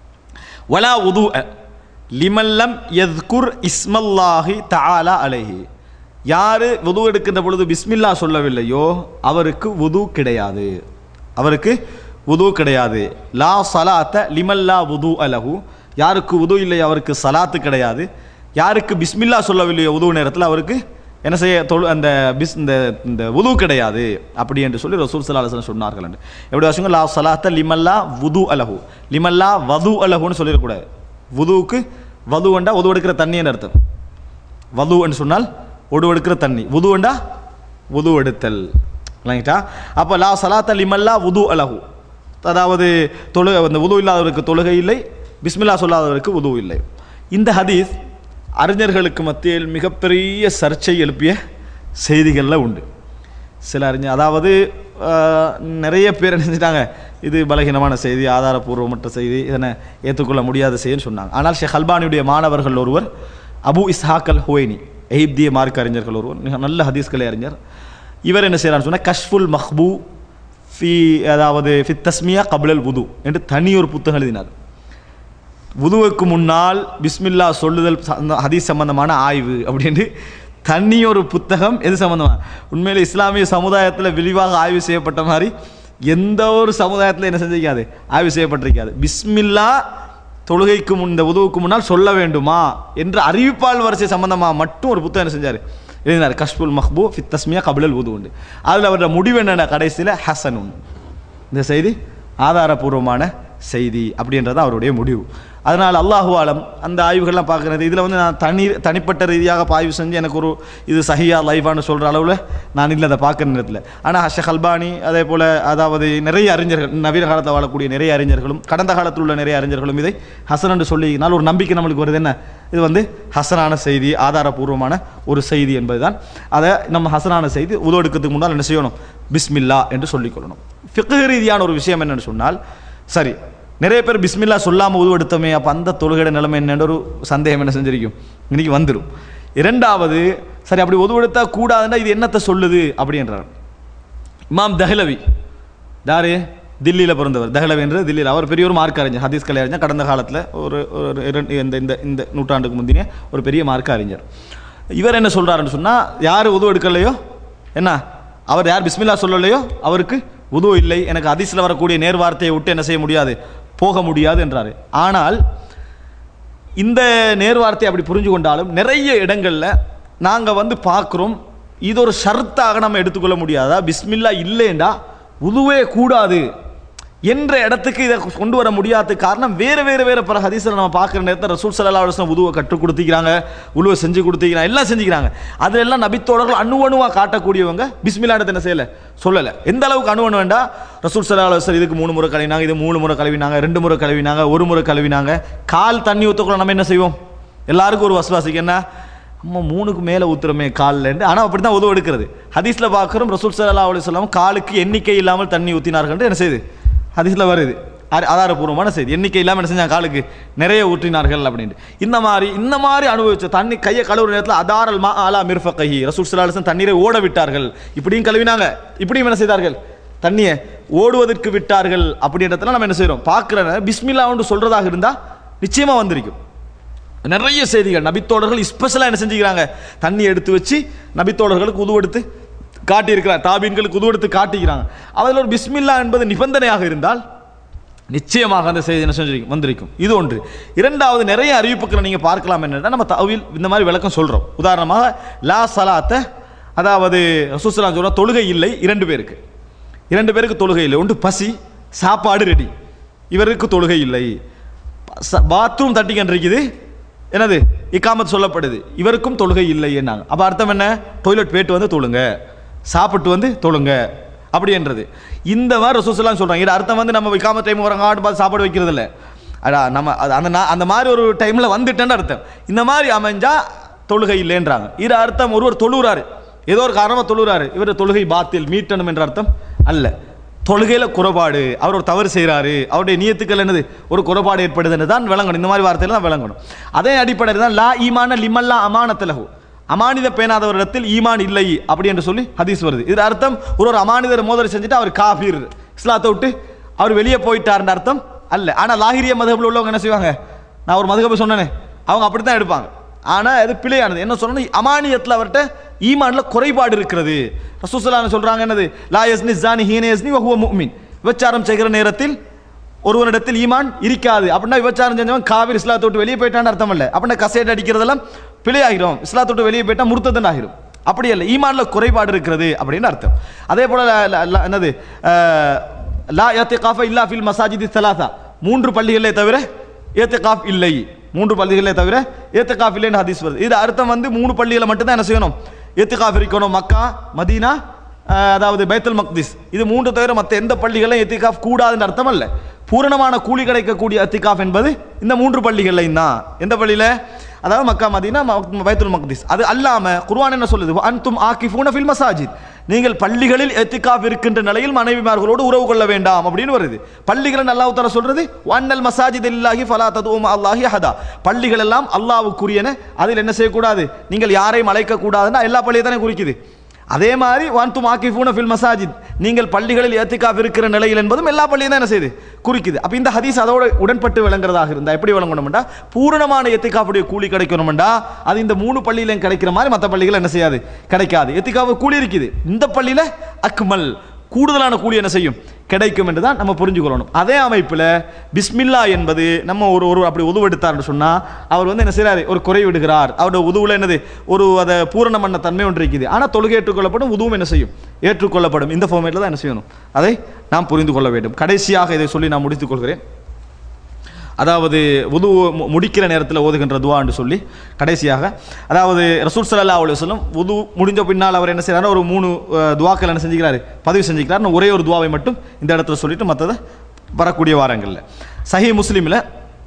வலா உது லிமல்லம் யத்குர் இஸ்மல்லாஹி தஆலா அலைஹி யாரு வுது எடுக்கின்ற பொழுது பிஸ்மில்லா சொல்லவில்லையோ அவருக்கு வுது கிடையாது அவருக்கு வுது கிடையாது லா சலாத்த லிமல்லா வுது அலஹு யாருக்கு வுது இல்லை அவருக்கு சலாத்து கிடையாது யாருக்கு பிஸ்மில்லா சொல்லவில்லையோ உது நேரத்தில் அவருக்கு என்ன செய்ய தொழு அந்த பிஸ் இந்த இந்த உது கிடையாது அப்படி என்று சொல்லி ரசூல் சல்லா அலுவலம் சொன்னார்கள் என்று எப்படி வச்சுங்க லா சலாத்த லிமல்லா வுது அலஹு லிமல்லா வது அலஹுன்னு சொல்லிடக்கூடாது வுதுவுக்கு வதுவண்டா உது எடுக்கிற தண்ணின்னு அர்த்தம் வது என்று சொன்னால் ஒடு எடுக்கிற தண்ணி வுதுவண்டா வுது எடுத்தல் இல்லைங்களா அப்போ லா சலாத்த லிமல்லா வுது அலஹு அதாவது தொழுகை அந்த உது இல்லாதவருக்கு தொழுகை இல்லை பிஸ்மில்லா சொல்லாதவருக்கு உது இல்லை இந்த ஹதீஸ் அறிஞர்களுக்கு மத்தியில் மிகப்பெரிய சர்ச்சை எழுப்பிய செய்திகளில் உண்டு சில அறிஞர் அதாவது ஆஹ், நிறைய பேர் என்ன செஞ்சிட்டாங்க இது பலகீனமான செய்தி ஆதாரபூர்வமற்ற செய்தி இதனை ஏற்றுக்கொள்ள முடியாத செய்தின்னு சொன்னாங்க ஆனால் ஷேக் அல்பானியுடைய மாணவர்கள் ஒருவர் அபு இஸ்ஹாக் அல் ஹுவைனி எகிப்திய மார்க்க அறிஞர்கள் ஒருவர் மிக நல்ல ஹதீஸ்களை அறிஞர் இவர் என்ன செய்கிறான்னு சொன்னால் கஷ்ஃபுல் மஹ்பூ ஃபி அதாவது ஃபி தஸ்மியா கபிலல் உது என்று தனி ஒரு புத்தகம் எழுதினார் வுதுவுக்கு முன்னால் பிஸ்மில்லா சொல்லுதல் சந்த- ஹதீஸ் சம்பந்தமான ஆய்வு அப்படின்னு தனி ஒரு புத்தகம் எது சம்பந்தமா உண்மையிலே இஸ்லாமிய சமுதாயத்தில் விரிவாக ஆய்வு செய்யப்பட்ட மாதிரி எந்த ஒரு சமுதாயத்தில் என்ன செஞ்சிருக்காது ஆய்வு செய்யப்பட்டிருக்காது பிஸ்மில்லா தொழுகைக்கு முன் இந்த உதவுக்கு முன்னால் சொல்ல வேண்டுமா என்ற அறிவிப்பால் வரிசை சம்பந்தமா மட்டும் ஒரு புத்தகம் என்ன செஞ்சார் எழுதினார் கஷ்புல் மஹ்பூ ஃபித் தஸ்மியா கபிலல் உது உண்டு அதில் அவரோட முடிவு என்னென்ன கடைசியில் ஹசன் உண்டு இந்த செய்தி ஆதாரபூர்வமான செய்தி அப்படின்றது அவருடைய முடிவு அதனால் அல்லாஹு ஆலம் அந்த ஆய்வுகள்லாம் பார்க்குறது இதில் வந்து நான் தனி தனிப்பட்ட ரீதியாக இப்ப ஆய்வு செஞ்சு எனக்கு ஒரு இது சஹியா லைஃபான்னு சொல்கிற அளவில் நான் இல்லை அதை பார்க்குற நேரத்தில் ஆனால் ஹஷக் அல்பானி அதே போல் அதாவது நிறைய அறிஞர்கள் நவீன காலத்தில் வாழக்கூடிய நிறைய அறிஞர்களும் கடந்த காலத்தில் உள்ள நிறைய அறிஞர்களும் இதை ஹசன் என்று சொல்லினால் ஒரு நம்பிக்கை நம்மளுக்கு வருது என்ன இது வந்து ஹசனான செய்தி ஆதாரபூர்வமான ஒரு செய்தி என்பதுதான் அதை நம்ம ஹசனான செய்தி உதவெடுக்கிறதுக்கு முன்னால் என்ன செய்யணும் பிஸ்மில்லா என்று சொல்லிக்கொள்ளணும் ஃபிக்கு ரீதியான ஒரு விஷயம் என்னன்னு சொன்னால் சரி நிறைய பேர் பிஸ்மில்லா சொல்லாமல் உருவெடுத்தோமே அப்போ அந்த தொழுகையோட நிலைமை என்னன்ற ஒரு சந்தேகம் என்ன செஞ்சிருக்கும் இன்னைக்கு வந்துடும் இரண்டாவது சரி அப்படி உதவெடுத்தா கூடாதுன்னா இது என்னத்தை சொல்லுது அப்படின்றார் இமாம் தஹ்லவி யாரு தில்லியில் பிறந்தவர் தஹ்லவி என்று தில்லியில் அவர் பெரிய ஒரு மார்க் அறிஞர் ஹதீஸ் கலை அறிஞர் கடந்த காலத்தில் ஒரு ஒரு இரண்டு இந்த இந்த இந்த நூற்றாண்டுக்கு முந்தின ஒரு பெரிய மார்க் அறிஞர் இவர் என்ன சொல்றாருன்னு சொன்னால் யார் உதவு எடுக்கலையோ என்ன அவர் யார் பிஸ்மில்லா சொல்லலையோ அவருக்கு உதவு இல்லை எனக்கு ஹதீஸில் வரக்கூடிய நேர் வார்த்தையை விட்டு என்ன செய்ய முடியாது போக முடியாது என்றார் ஆனால் இந்த நேர் வார்த்தையை அப்படி புரிஞ்சு கொண்டாலும் நிறைய இடங்களில் நாங்கள் வந்து பார்க்குறோம் இது ஒரு ஷர்த்தாக நம்ம எடுத்துக்கொள்ள முடியாதா பிஸ்மில்லா இல்லைண்டா உதுவே கூடாது என்ற இடத்துக்கு இதை கொண்டு வர முடியாத காரணம் வேறு வேறு வேறு பிற ஹதீஸில் நம்ம பார்க்குற நேரத்தில் ரசூல் சல்லா அலுவலம் உதுவை கற்றுக் கொடுத்திக்கிறாங்க உழுவை செஞ்சு கொடுத்திக்கிறாங்க எல்லாம் செஞ்சுக்கிறாங்க அதெல்லாம் நபித்தோழர்கள் அணு அணுவாக காட்டக்கூடியவங்க பிஸ்மில்லா இடத்தை என்ன செய்யலை சொல்லலை எந்த அளவுக்கு அணு அணு வேண்டாம் ரசூல் சல்லா அலுவலம் இதுக்கு மூணு முறை கழுவினாங்க இது மூணு முறை கழுவினாங்க ரெண்டு முறை கழுவினாங்க ஒரு முறை கழுவினாங்க கால் தண்ணி ஊற்றக்குள்ள நம்ம என்ன செய்வோம் எல்லாருக்கும் ஒரு வசுவாசிக்கு என்ன அம்மா மூணுக்கு மேலே ஊத்துறமே காலில் ஆனால் அப்படி தான் உதவு எடுக்கிறது ஹதீஸில் பார்க்குறோம் ரசூல் சல்லா அலி சொல்லாமல் காலுக்கு எண்ணிக்கை இல்லாமல் தண்ணி ஊற்றினார்கள் என்ன செய்யுது ஹதீஸில் வருது ஆ- ஆதாரபூர்வமான செய்தி எண்ணிக்கை இல்லாமல் என்ன செஞ்சாங்க காலுக்கு நிறைய ஊற்றினார்கள் அப்படின்ட்டு இந்த மாதிரி இந்த மாதிரி அனுபவிச்ச தண்ணி கையை கழுவுற நேரத்தில் அதாரல் மா ஆலா மிர்ஃப கைஹி ரசூல் சல்லா அலிஸ்லாம் தண்ணீரை ஓட விட்டார்கள் இப்படியும் கழுவினாங்க இப்படியும் என்ன செய்தார்கள் தண்ணியை ஓடுவதற்கு விட்டார்கள் அப்படின்றதுல நம்ம என்ன செய்கிறோம் பார்க்குற பிஸ்மில்லா ஒன்று சொல்கிறதாக இருந்தால் நிச்சயமாக வந்திருக்கும் நிறைய செய்திகள் நபித்தோழர்கள் ஸ்பெஷலாக என்ன செஞ்சுக்கிறாங்க தண்ணி எடுத்து வச்சு நபித்தோழர்களுக்கு உதுவெடுத்து காட்டியிருக்கிறார் தாபீன்களுக்கு உதுவெடுத்து காட்டிக்கிறாங்க அதில் ஒரு பிஸ்மில்லா என்பது நிபந்தனையாக இருந்தால் நிச்சயமாக அந்த செய்தி என்ன செஞ்சிருக்கும் வந்திருக்கும் இது ஒன்று இரண்டாவது நிறைய அறிவிப்புகளை நீங்கள் பார்க்கலாம் என்னன்னா நம்ம தவில் இந்த மாதிரி விளக்கம் சொல்கிறோம் உதாரணமாக லா சலாத்த அதாவது ரசூசலாம் சொல்ற தொழுகை இல்லை இரண்டு பேருக்கு இரண்டு பேருக்கு தொழுகை இல்லை ஒன்று பசி சாப்பாடு ரெடி இவருக்கு தொழுகை இல்லை ச- பாத்ரூம் தட்டி கண்டிருக்குது என்னது இக்காமத் சொல்லப்படுது இவருக்கும் தொழுகை இல்லை என்னாங்க அப்போ அர்த்தம் என்ன டொய்லெட் போயிட்டு வந்து தொழுங்க சாப்பிட்டு வந்து தொழுங்க அப்படின்றது இந்த மாதிரி ரசூசலாம் சொல்கிறாங்க இது அர்த்தம் வந்து நம்ம இக்காமத் டைம் வராங்க ஆட்டு பார்த்து சாப்பாடு வைக்கிறது இல்லை அடா நம்ம அது அந்த நா- அந்த மாதிரி ஒரு டைமில் வந்துட்டேன்னு அர்த்தம் இந்த மாதிரி அமைஞ்சா தொழுகை இல்லைன்றாங்க இது அர்த்தம் ஒருவர் தொழுகிறாரு ஏதோ ஒரு காரணமாக தொழுகிறாரு இவர் தொழுகை பாத்தில் மீட்டணும் என்ற அர்த்தம் அல்ல தொழுகையில குறைபாடு அவர் ஒரு தவறு செய்கிறாரு அவருடைய நியத்துக்கள் என்னது ஒரு குறைபாடு ஏற்படுதுன்னு தான் விளங்கணும் இந்த மாதிரி வார்த்தையில தான் விளங்கணும் அதே அடிப்படையில் தான் லா ஈமான லிமல்லா அமானத்தலகு அமானித பேணாதவரிடத்தில் ஈமான் இல்லை அப்படி என்று சொல்லி ஹதீஸ் வருது இது அர்த்தம் ஒரு ஒரு அமானிதர் மோதல் செஞ்சுட்டு அவர் காஃபீர் இஸ்லாத்தை விட்டு அவர் வெளியே போயிட்டார்ன்ற அர்த்தம் அல்ல ஆனால் லாகிரிய மதகுல உள்ளவங்க என்ன செய்வாங்க நான் ஒரு மதுகபை சொன்னேனே அவங்க அப்படி தான் எடுப்பாங்க ஆனால் அது பிழையானது என்ன சொல்லணும் அமானியத்தில் அவர்கிட்ட ஈமானில் குறைபாடு இருக்கிறது ரசூசலான சொல்கிறாங்க என்னது லா யஸ்னி ஜானி ஹீன யஸ்னி வஹுவ முஃமின் விபச்சாரம் செய்கிற நேரத்தில் ஒருவனிடத்தில் ஈமான் இருக்காது அப்படின்னா விபச்சாரம் செஞ்சவன் காவிரி இஸ்லாத்தை விட்டு வெளியே போயிட்டான்னு அர்த்தம் இல்லை அப்படின்னா கசேட் அடிக்கிறதெல்லாம் பிழையாகிரும் இஸ்லாத்தை விட்டு வெளியே போயிட்டா முருத்ததன் ஆகிரும் அப்படி இல்லை ஈமானில் குறைபாடு இருக்கிறது அப்படின்னு அர்த்தம் அதே போல ல- ல- ல- என்னது அஹ், லா ஏத்திகாஃப இல்லா ஃபில் மசாஜிதி சலாசா மூன்று பள்ளிகளே தவிர ஏத்திகாஃப் இல்லை மூன்று பள்ளிகளே தவிர ஏத்திகாஃப் இல்லைன்னு ஹதீஸ் வருது இது அர்த்தம் வந்து மூணு பள்ளிகளை மட்டும்தான் என்ன செய்யணும் ஏத்திகாஃப் இருக்கணும் மக்கா மதீனா அஹ், அதாவது பைத்துல் மக்திஸ் இது மூன்று தவிர மற்ற எந்த பள்ளிகளும் எத்திகாஃப் கூடாதுன்னு அர்த்தம் அல்ல பூரணமான கூலி கிடைக்கக்கூடிய எத்திகாஃப் என்பது இந்த மூன்று பள்ளிகள்லையும் தான் எந்த பள்ளியில் அதாவது மக்கா மதீனா ம- பைத்துல் மக்திஸ் அது அல்லாம குர்ஆன் என்ன சொல்லுது அன்தும் ஆக்கிஃபூன ஃபில் மசாஜித் நீங்கள் பள்ளிகளில் எத்திகாஃப் இருக்கின்ற நிலையில் மனைவிமார்களோடு உறவு கொள்ள வேண்டாம் அப்படின்னு வருது பள்ளிகளை அல்லாஹ் தஆலா சொல்றது வன்னல் மசாஜித் இல்லாஹி ஃபலா ததும் அல்லாஹி அஹதா பள்ளிகள் எல்லாம் அல்லாஹ்வுக்குரியன அதில் என்ன செய்யக்கூடாது நீங்கள் யாரையும் அழைக்க கூடாதுன்னா எல்லா பள்ளியை தானே குறிக்குது அதே மாதிரி வான்தும் ஆக்கிஃபூன ஃபில் மசாஜித் நீங்கள் பள்ளிகளில் ஏத்திகாஃப் இருக்கிற நிலையில் என்பதும் எல்லா பள்ளியும் தான் என்ன செய்யுது குறிக்குது அப்போ இந்த ஹதீஸ் அதோட உடன்பட்டு விளங்குறதாக இருந்தா எப்படி விளங்கணும்டா பூரணமான எத்திகாஃபுடைய கூலி கிடைக்கணும்டா அது இந்த மூணு பள்ளியிலும் கிடைக்கிற மாதிரி மற்ற பள்ளிகள் என்ன செய்யாது கிடைக்காது எத்திகாஃபு கூலி இருக்குது இந்த பள்ளியில் அக்மல் கூடுதலான கூலி என்ன செய்யும் கிடைக்கும் என்று தான் நம்ம புரிஞ்சுக்கொள்ளணும் அதே அமைப்பில் பிஸ்மில்லா என்பது நம்ம ஒரு ஒரு அப்படி உதவு எடுத்தார்னு சொன்னால் அவர் வந்து என்ன செய்றாரு ஒரு குறை விடுகிறார் அவருடைய உதவுல என்னது ஒரு அதை பூரணம் பண்ண தன்மை ஒன்று இருக்குது ஆனால் தொழுகை ஏற்றுக்கொள்ளப்படும் உதவும் என்ன செய்யும் ஏற்றுக்கொள்ளப்படும் இந்த ஃபார்மேட்டில் தான் என்ன செய்யணும் அதை நாம் புரிந்து கொள்ள வேண்டும் கடைசியாக இதை சொல்லி நான் முடித்துக் கொள்கிறேன் அதாவது உது முடிக்கிற நேரத்தில் ஓதுகின்ற துவா என்று சொல்லி கடைசியாக அதாவது ரசூல் ஸல்லல்லாஹு அலைஹி வஸல்லம் உது முடிஞ்ச பின்னால் அவர் என்ன செய்றாரு ஒரு மூணு அஹ், துவாக்கள் என்ன செஞ்சுக்கிறாரு பதிவு செஞ்சுக்கிறார் நான் ஒரே ஒரு துவாவை மட்டும் இந்த இடத்துல சொல்லிட்டு மற்றதை வரக்கூடிய வாரங்களில் சஹி முஸ்லீமில்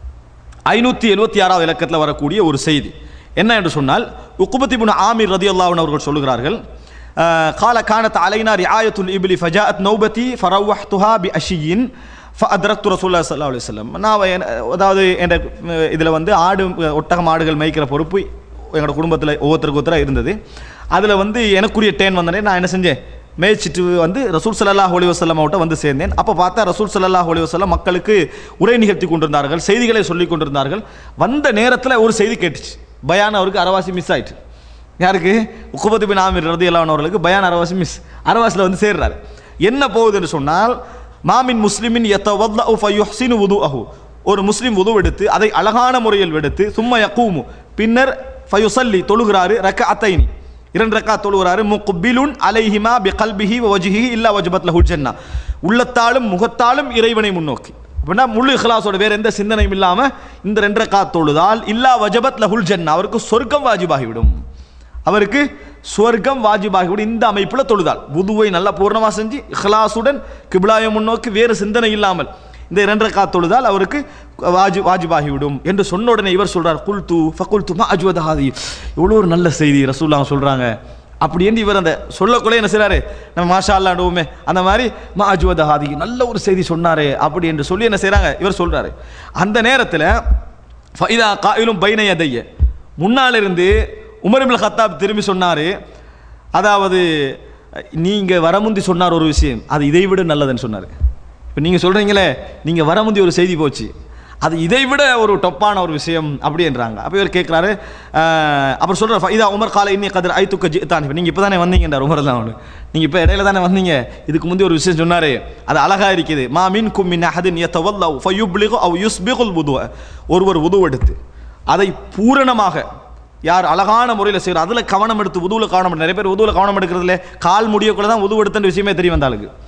ஐநூற்றி எழுபத்தி ஆறாவது இலக்கத்தில் வரக்கூடிய ஒரு செய்தி என்ன என்று சொன்னால் உக்குபத்தி புன ஆமீர் ரதி அவர்கள் சொல்லுகிறார்கள் அஹ், கால கானத் அலைனா ரியாயத்துல் இபிலி ஃபஜாத் நௌபதி ஃபரவஹ்துஹா பி அஷியின் ஃபஅத்ரக்து ரசூல்லா ஸல்லல்லாஹு அலைஹி வஸல்லம் நான் என்- அதாவது என் இதில் வந்து ஆடு ஒட்டகம் ஆடுகள் மேய்க்கிற பொறுப்பு எங்களோட குடும்பத்தில் ஒவ்வொருத்தருக்கு ஒருத்தராக இருந்தது அதில் வந்து எனக்குரிய டேன் வந்தனே நான் என்ன செஞ்சேன் மேய்ச்சிட்டு வந்து ரசூல் ஸல்லல்லாஹு அலைஹி வஸல்லம் அவட்ட வந்து சேர்ந்தேன் அப்போ பார்த்தா ரசூல் ஸல்லல்லாஹு அலைஹி வஸல்லம் மக்களுக்கு உரை நிகழ்த்தி கொண்டிருந்தார்கள் செய்திகளை சொல்லி கொண்டிருந்தார்கள் வந்த நேரத்தில் ஒரு செய்தி கேட்டுச்சு பயான் அவருக்கு அரவாசி மிஸ் ஆயிட்டு யாருக்கு உக்குபத்து பின் ஆமீர் ரதி அவர்களுக்கு பயான் அரவாசி மிஸ் அரவாசியில் வந்து சேர்றாரு என்ன போகுதுன்னு சொன்னால் மாமின் முஸ்லிமின் யத்தவல்லு ஃபயுஹ்சினு வுதுஅஹு ஒரு முஸ்லிம் உது எடுத்து அதை அழகான முறையில் எடுத்து சும்மா யக்கூமு பின்னர் ஃபயுசல்லி தொழுகிறாரு ரக்க அத்தைனி இரண்டு ரக்கா தொழுகிறாரு முக்பிலுன் அலைஹிமா பி கல்பிஹி வஜ்ஹிஹி இல்லா வஜ்பத் லஹுல் ஜன்னா உள்ளத்தாலும் முகத்தாலும் இறைவனை முன்னோக்கி அப்படின்னா முழு இஹ்லாஸோட வேற எந்த சிந்தனையும் இல்லாம இந்த ரெண்டு ரக்கா தொழுதால் இல்லா வஜபத் லஹுல் ஜன்னா அவருக்கு சொர்க்கம் வாஜிபாகிவிடும் அவருக்கு சுவர்க்கம் வாஜிபாகிவிடும் இந்த அமைப்பில் தொழுதால் வுதுவை நல்லா பூர்ணமாக செஞ்சு இஹ்லாசுடன் கிபிலாயை முன்னோக்கி வேறு சிந்தனை இல்லாமல் இந்த இரண்டு ரக்கா தொழுதால் அவருக்கு வாஜி வாஜிபாகிவிடும் என்று சொன்ன உடனே இவர் சொல்றார் குல்து ஃபகுல்து மா அஜ்வதஹாதி இவ்வளோ ஒரு நல்ல செய்தி ரசூல்லாங்க சொல்றாங்க அப்படி என்று இவர் அந்த சொல்லக்குள்ளே என்ன செய்றாரு நம்ம மாஷா அல்லாண்டுவோமே அந்த மாதிரி மா அஜ்வதஹாதி நல்ல ஒரு செய்தி சொன்னாரே அப்படி என்று சொல்லி என்ன செய்றாங்க இவர் சொல்றாரு அந்த நேரத்தில் ஃபைதா காயிலும் பைன யதைய முன்னால் இருந்து உமர் இப்னு கத்தாப் திரும்பி சொன்னார் அதாவது நீங்கள் வரமுந்தி சொன்னார் ஒரு விஷயம் அது இதை விட நல்லதுன்னு சொன்னார் இப்போ நீங்கள் சொல்கிறீங்களே நீங்கள் வரமுந்தி ஒரு செய்தி போச்சு அது இதை விட ஒரு டொப்பான ஒரு விஷயம் அப்படின்றாங்க அப்போ இவர் கேட்குறாரு அப்புறம் சொல்கிறார் இதா உமர் காலை இன்னி கதிர் ஐ துக்க ஜித்தான் இப்போ நீங்கள் இப்போ தானே வந்தீங்கன்றார் உமர் தான் அவனு நீங்கள் இப்போ இடையில தானே வந்தீங்க இதுக்கு முந்தைய ஒரு விஷயம் சொன்னார் அது அழகாக இருக்குது மா மின் கும்மின் அஹதின் யத்தவல்லவ் ஃபயுப்லிகு அவ் யுஸ்பிகுல் உதுவ ஒருவர் உதுவ எடுத்து அதை பூரணமாக யார் அழகான முறையில் செய்கிறார் அதில் கவனம் எடுத்து உதுவில் கவனம் எடுத்து நிறைய பேர் உதுவில் கவனம் எடுக்கிறதுல கால் முடியக்குள்ள தான் உதுவு எடுத்த விஷயமே தெரிய வந்தாளுக்கு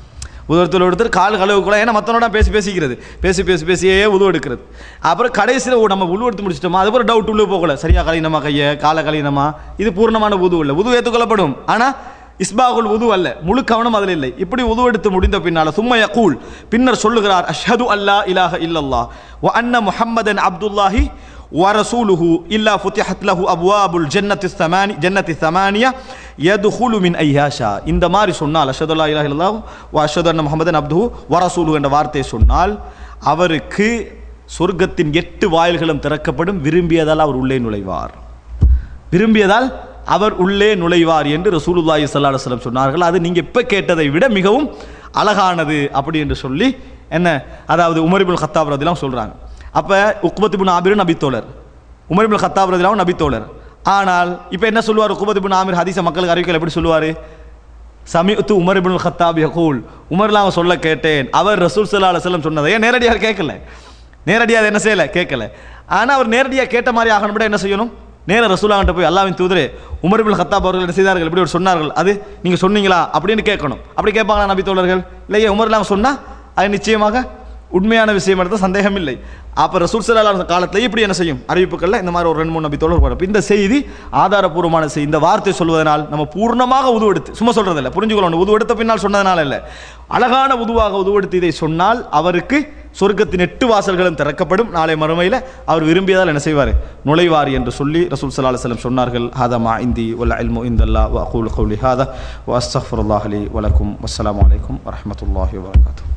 உதவத்தில் எடுத்துட்டு கால் கழுவுக்குள்ள ஏன்னா மற்றவனோட பேசி பேசிக்கிறது பேசி பேசி பேசியே உதவு எடுக்கிறது அப்புறம் கடைசியில் ஓ நம்ம உழு எடுத்து முடிச்சிட்டோமா அதுக்கப்புறம் டவுட் உள்ளே போகல சரியா கழினமா கையை காலை கழினமா இது பூர்ணமான உது இல்லை உது ஏற்றுக்கொள்ளப்படும் ஆனால் இஸ்பாகுல் உது அல்ல முழு கவனம் அதில் இல்லை இப்படி உது எடுத்து முடிந்த பின்னால் சும்மா யகூல் பின்னர் சொல்லுகிறார் அஷ்ஹது அல்லா இலாஹ இல்லல்லாஹ் வ அன்ன முஹம்மதன் அப்துல்லாஹி ورسوله إلا فتحت له أبواب الجنة الثمانية جنة الثمانية يدخل من أيها شاء இந்த மாதிரி சொன்னால் அஷது அல்லா இலாஹ இல்லல்லாஹ் வ அஷது அன்ன முஹம்மதன் அப்துஹு வ ரசூலுஹு என்ற வார்த்தையை சொன்னால் அவருக்கு சொர்க்கத்தின் எட்டு வாயில்களும் திறக்கப்படும் விரும்பியதால் அவர் உள்ளே நுழைவார் விரும்பியதால் அவர் உள்ளே நுழைவார் என்று ரசூலுல்லாஹி ஸல்லல்லாஹு அலைஹி வஸல்லம் சொன்னார்கள் அது நீங்க இப்ப கேட்டதை விட மிகவும் அழகானது அப்படி என்று சொல்லி என்ன அதாவது உமர் இப்னு கத்தாப் ரதிலாம் சொல்றாங்க அப்ப உக்பத் இப்னு ஆபிர் நபித்தோழர் உமர் இப்னு கத்தாப் ரதிலாம் நபித்தோழர் ஆனால் இப்போ என்ன சொல்லுவார் உக்பத் இப்னு ஆமிர் ஹதீஸ மக்களுக்கு அறிவிக்கல எப்படி சொல்லுவார் சமீத்து உமர் இப்னு கத்தாப் யகூல் உமர்லாம் அவன் சொல்ல கேட்டேன் அவர் ரசூல் ஸல்லல்லாஹு அலைஹி வஸல்லம் சொன்னதை ஏன் நேரடியாக கேட்கல நேரடியாக அதை என்ன செய்யலை கேட்கல ஆனால் அவர் நேரடியாக கேட்ட மாதிரி ஆகணும் என்ன செய்யணும் நேர ரசூலாங்கிட்ட போய் அல்லாவின் தூதரே உமர் இப்னு கத்தாப் அவர்கள் என்ன செய்தார்கள் இப்படி ஒரு சொன்னார்கள் அது நீங்கள் சொன்னீங்களா அப்படின்னு கேட்கணும் அப்படி கேட்பாங்களா நபி தோழர்கள் இல்லையே உமர்லாம் சொன்னால் அது நிச்சயமாக உண்மையான விஷயம் எடுத்த சந்தேகம் இல்லை அப்போ ரசூல் சலால் காலத்தில் இப்படி என்ன செய்யும் அறிவிப்புகளில் இந்த மாதிரி ஒரு ரெண்டு மூணு நபி தோழர் வரும் இந்த செய்தி ஆதாரபூர்வமான செய்தி இந்த வார்த்தை சொல்வதனால் நம்ம பூர்ணமாக உதுவெடுத்து சும்மா சொல்றதில்ல புரிஞ்சுக்கணும் உதுவெடுத்த பின்னால் சொன்னதனால இல்லை அழகான உதுவாக உதுவெடுத்து இதை சொன்னால் அவருக்கு சொர்க்கத்தின் எட்டு வாசல்களும் திறக்கப்படும் நாளை மறுமையில் அவர் விரும்பியதால் என்ன செய்வார் நுழைவார் என்று சொல்லி ரசூல் சல்லா அலுவலம் சொன்னார்கள் ஹாதா மா இந்தி வல்ல இல்மு இந்தல்லா வ அகூல் கௌலி ஹாதா வ அஸ்தஃபுல்லாஹ் அலி வலக்கும் வஸ்ஸலாமு அலைக்கும் வரஹமத்துல்லாஹி வபரகாத்து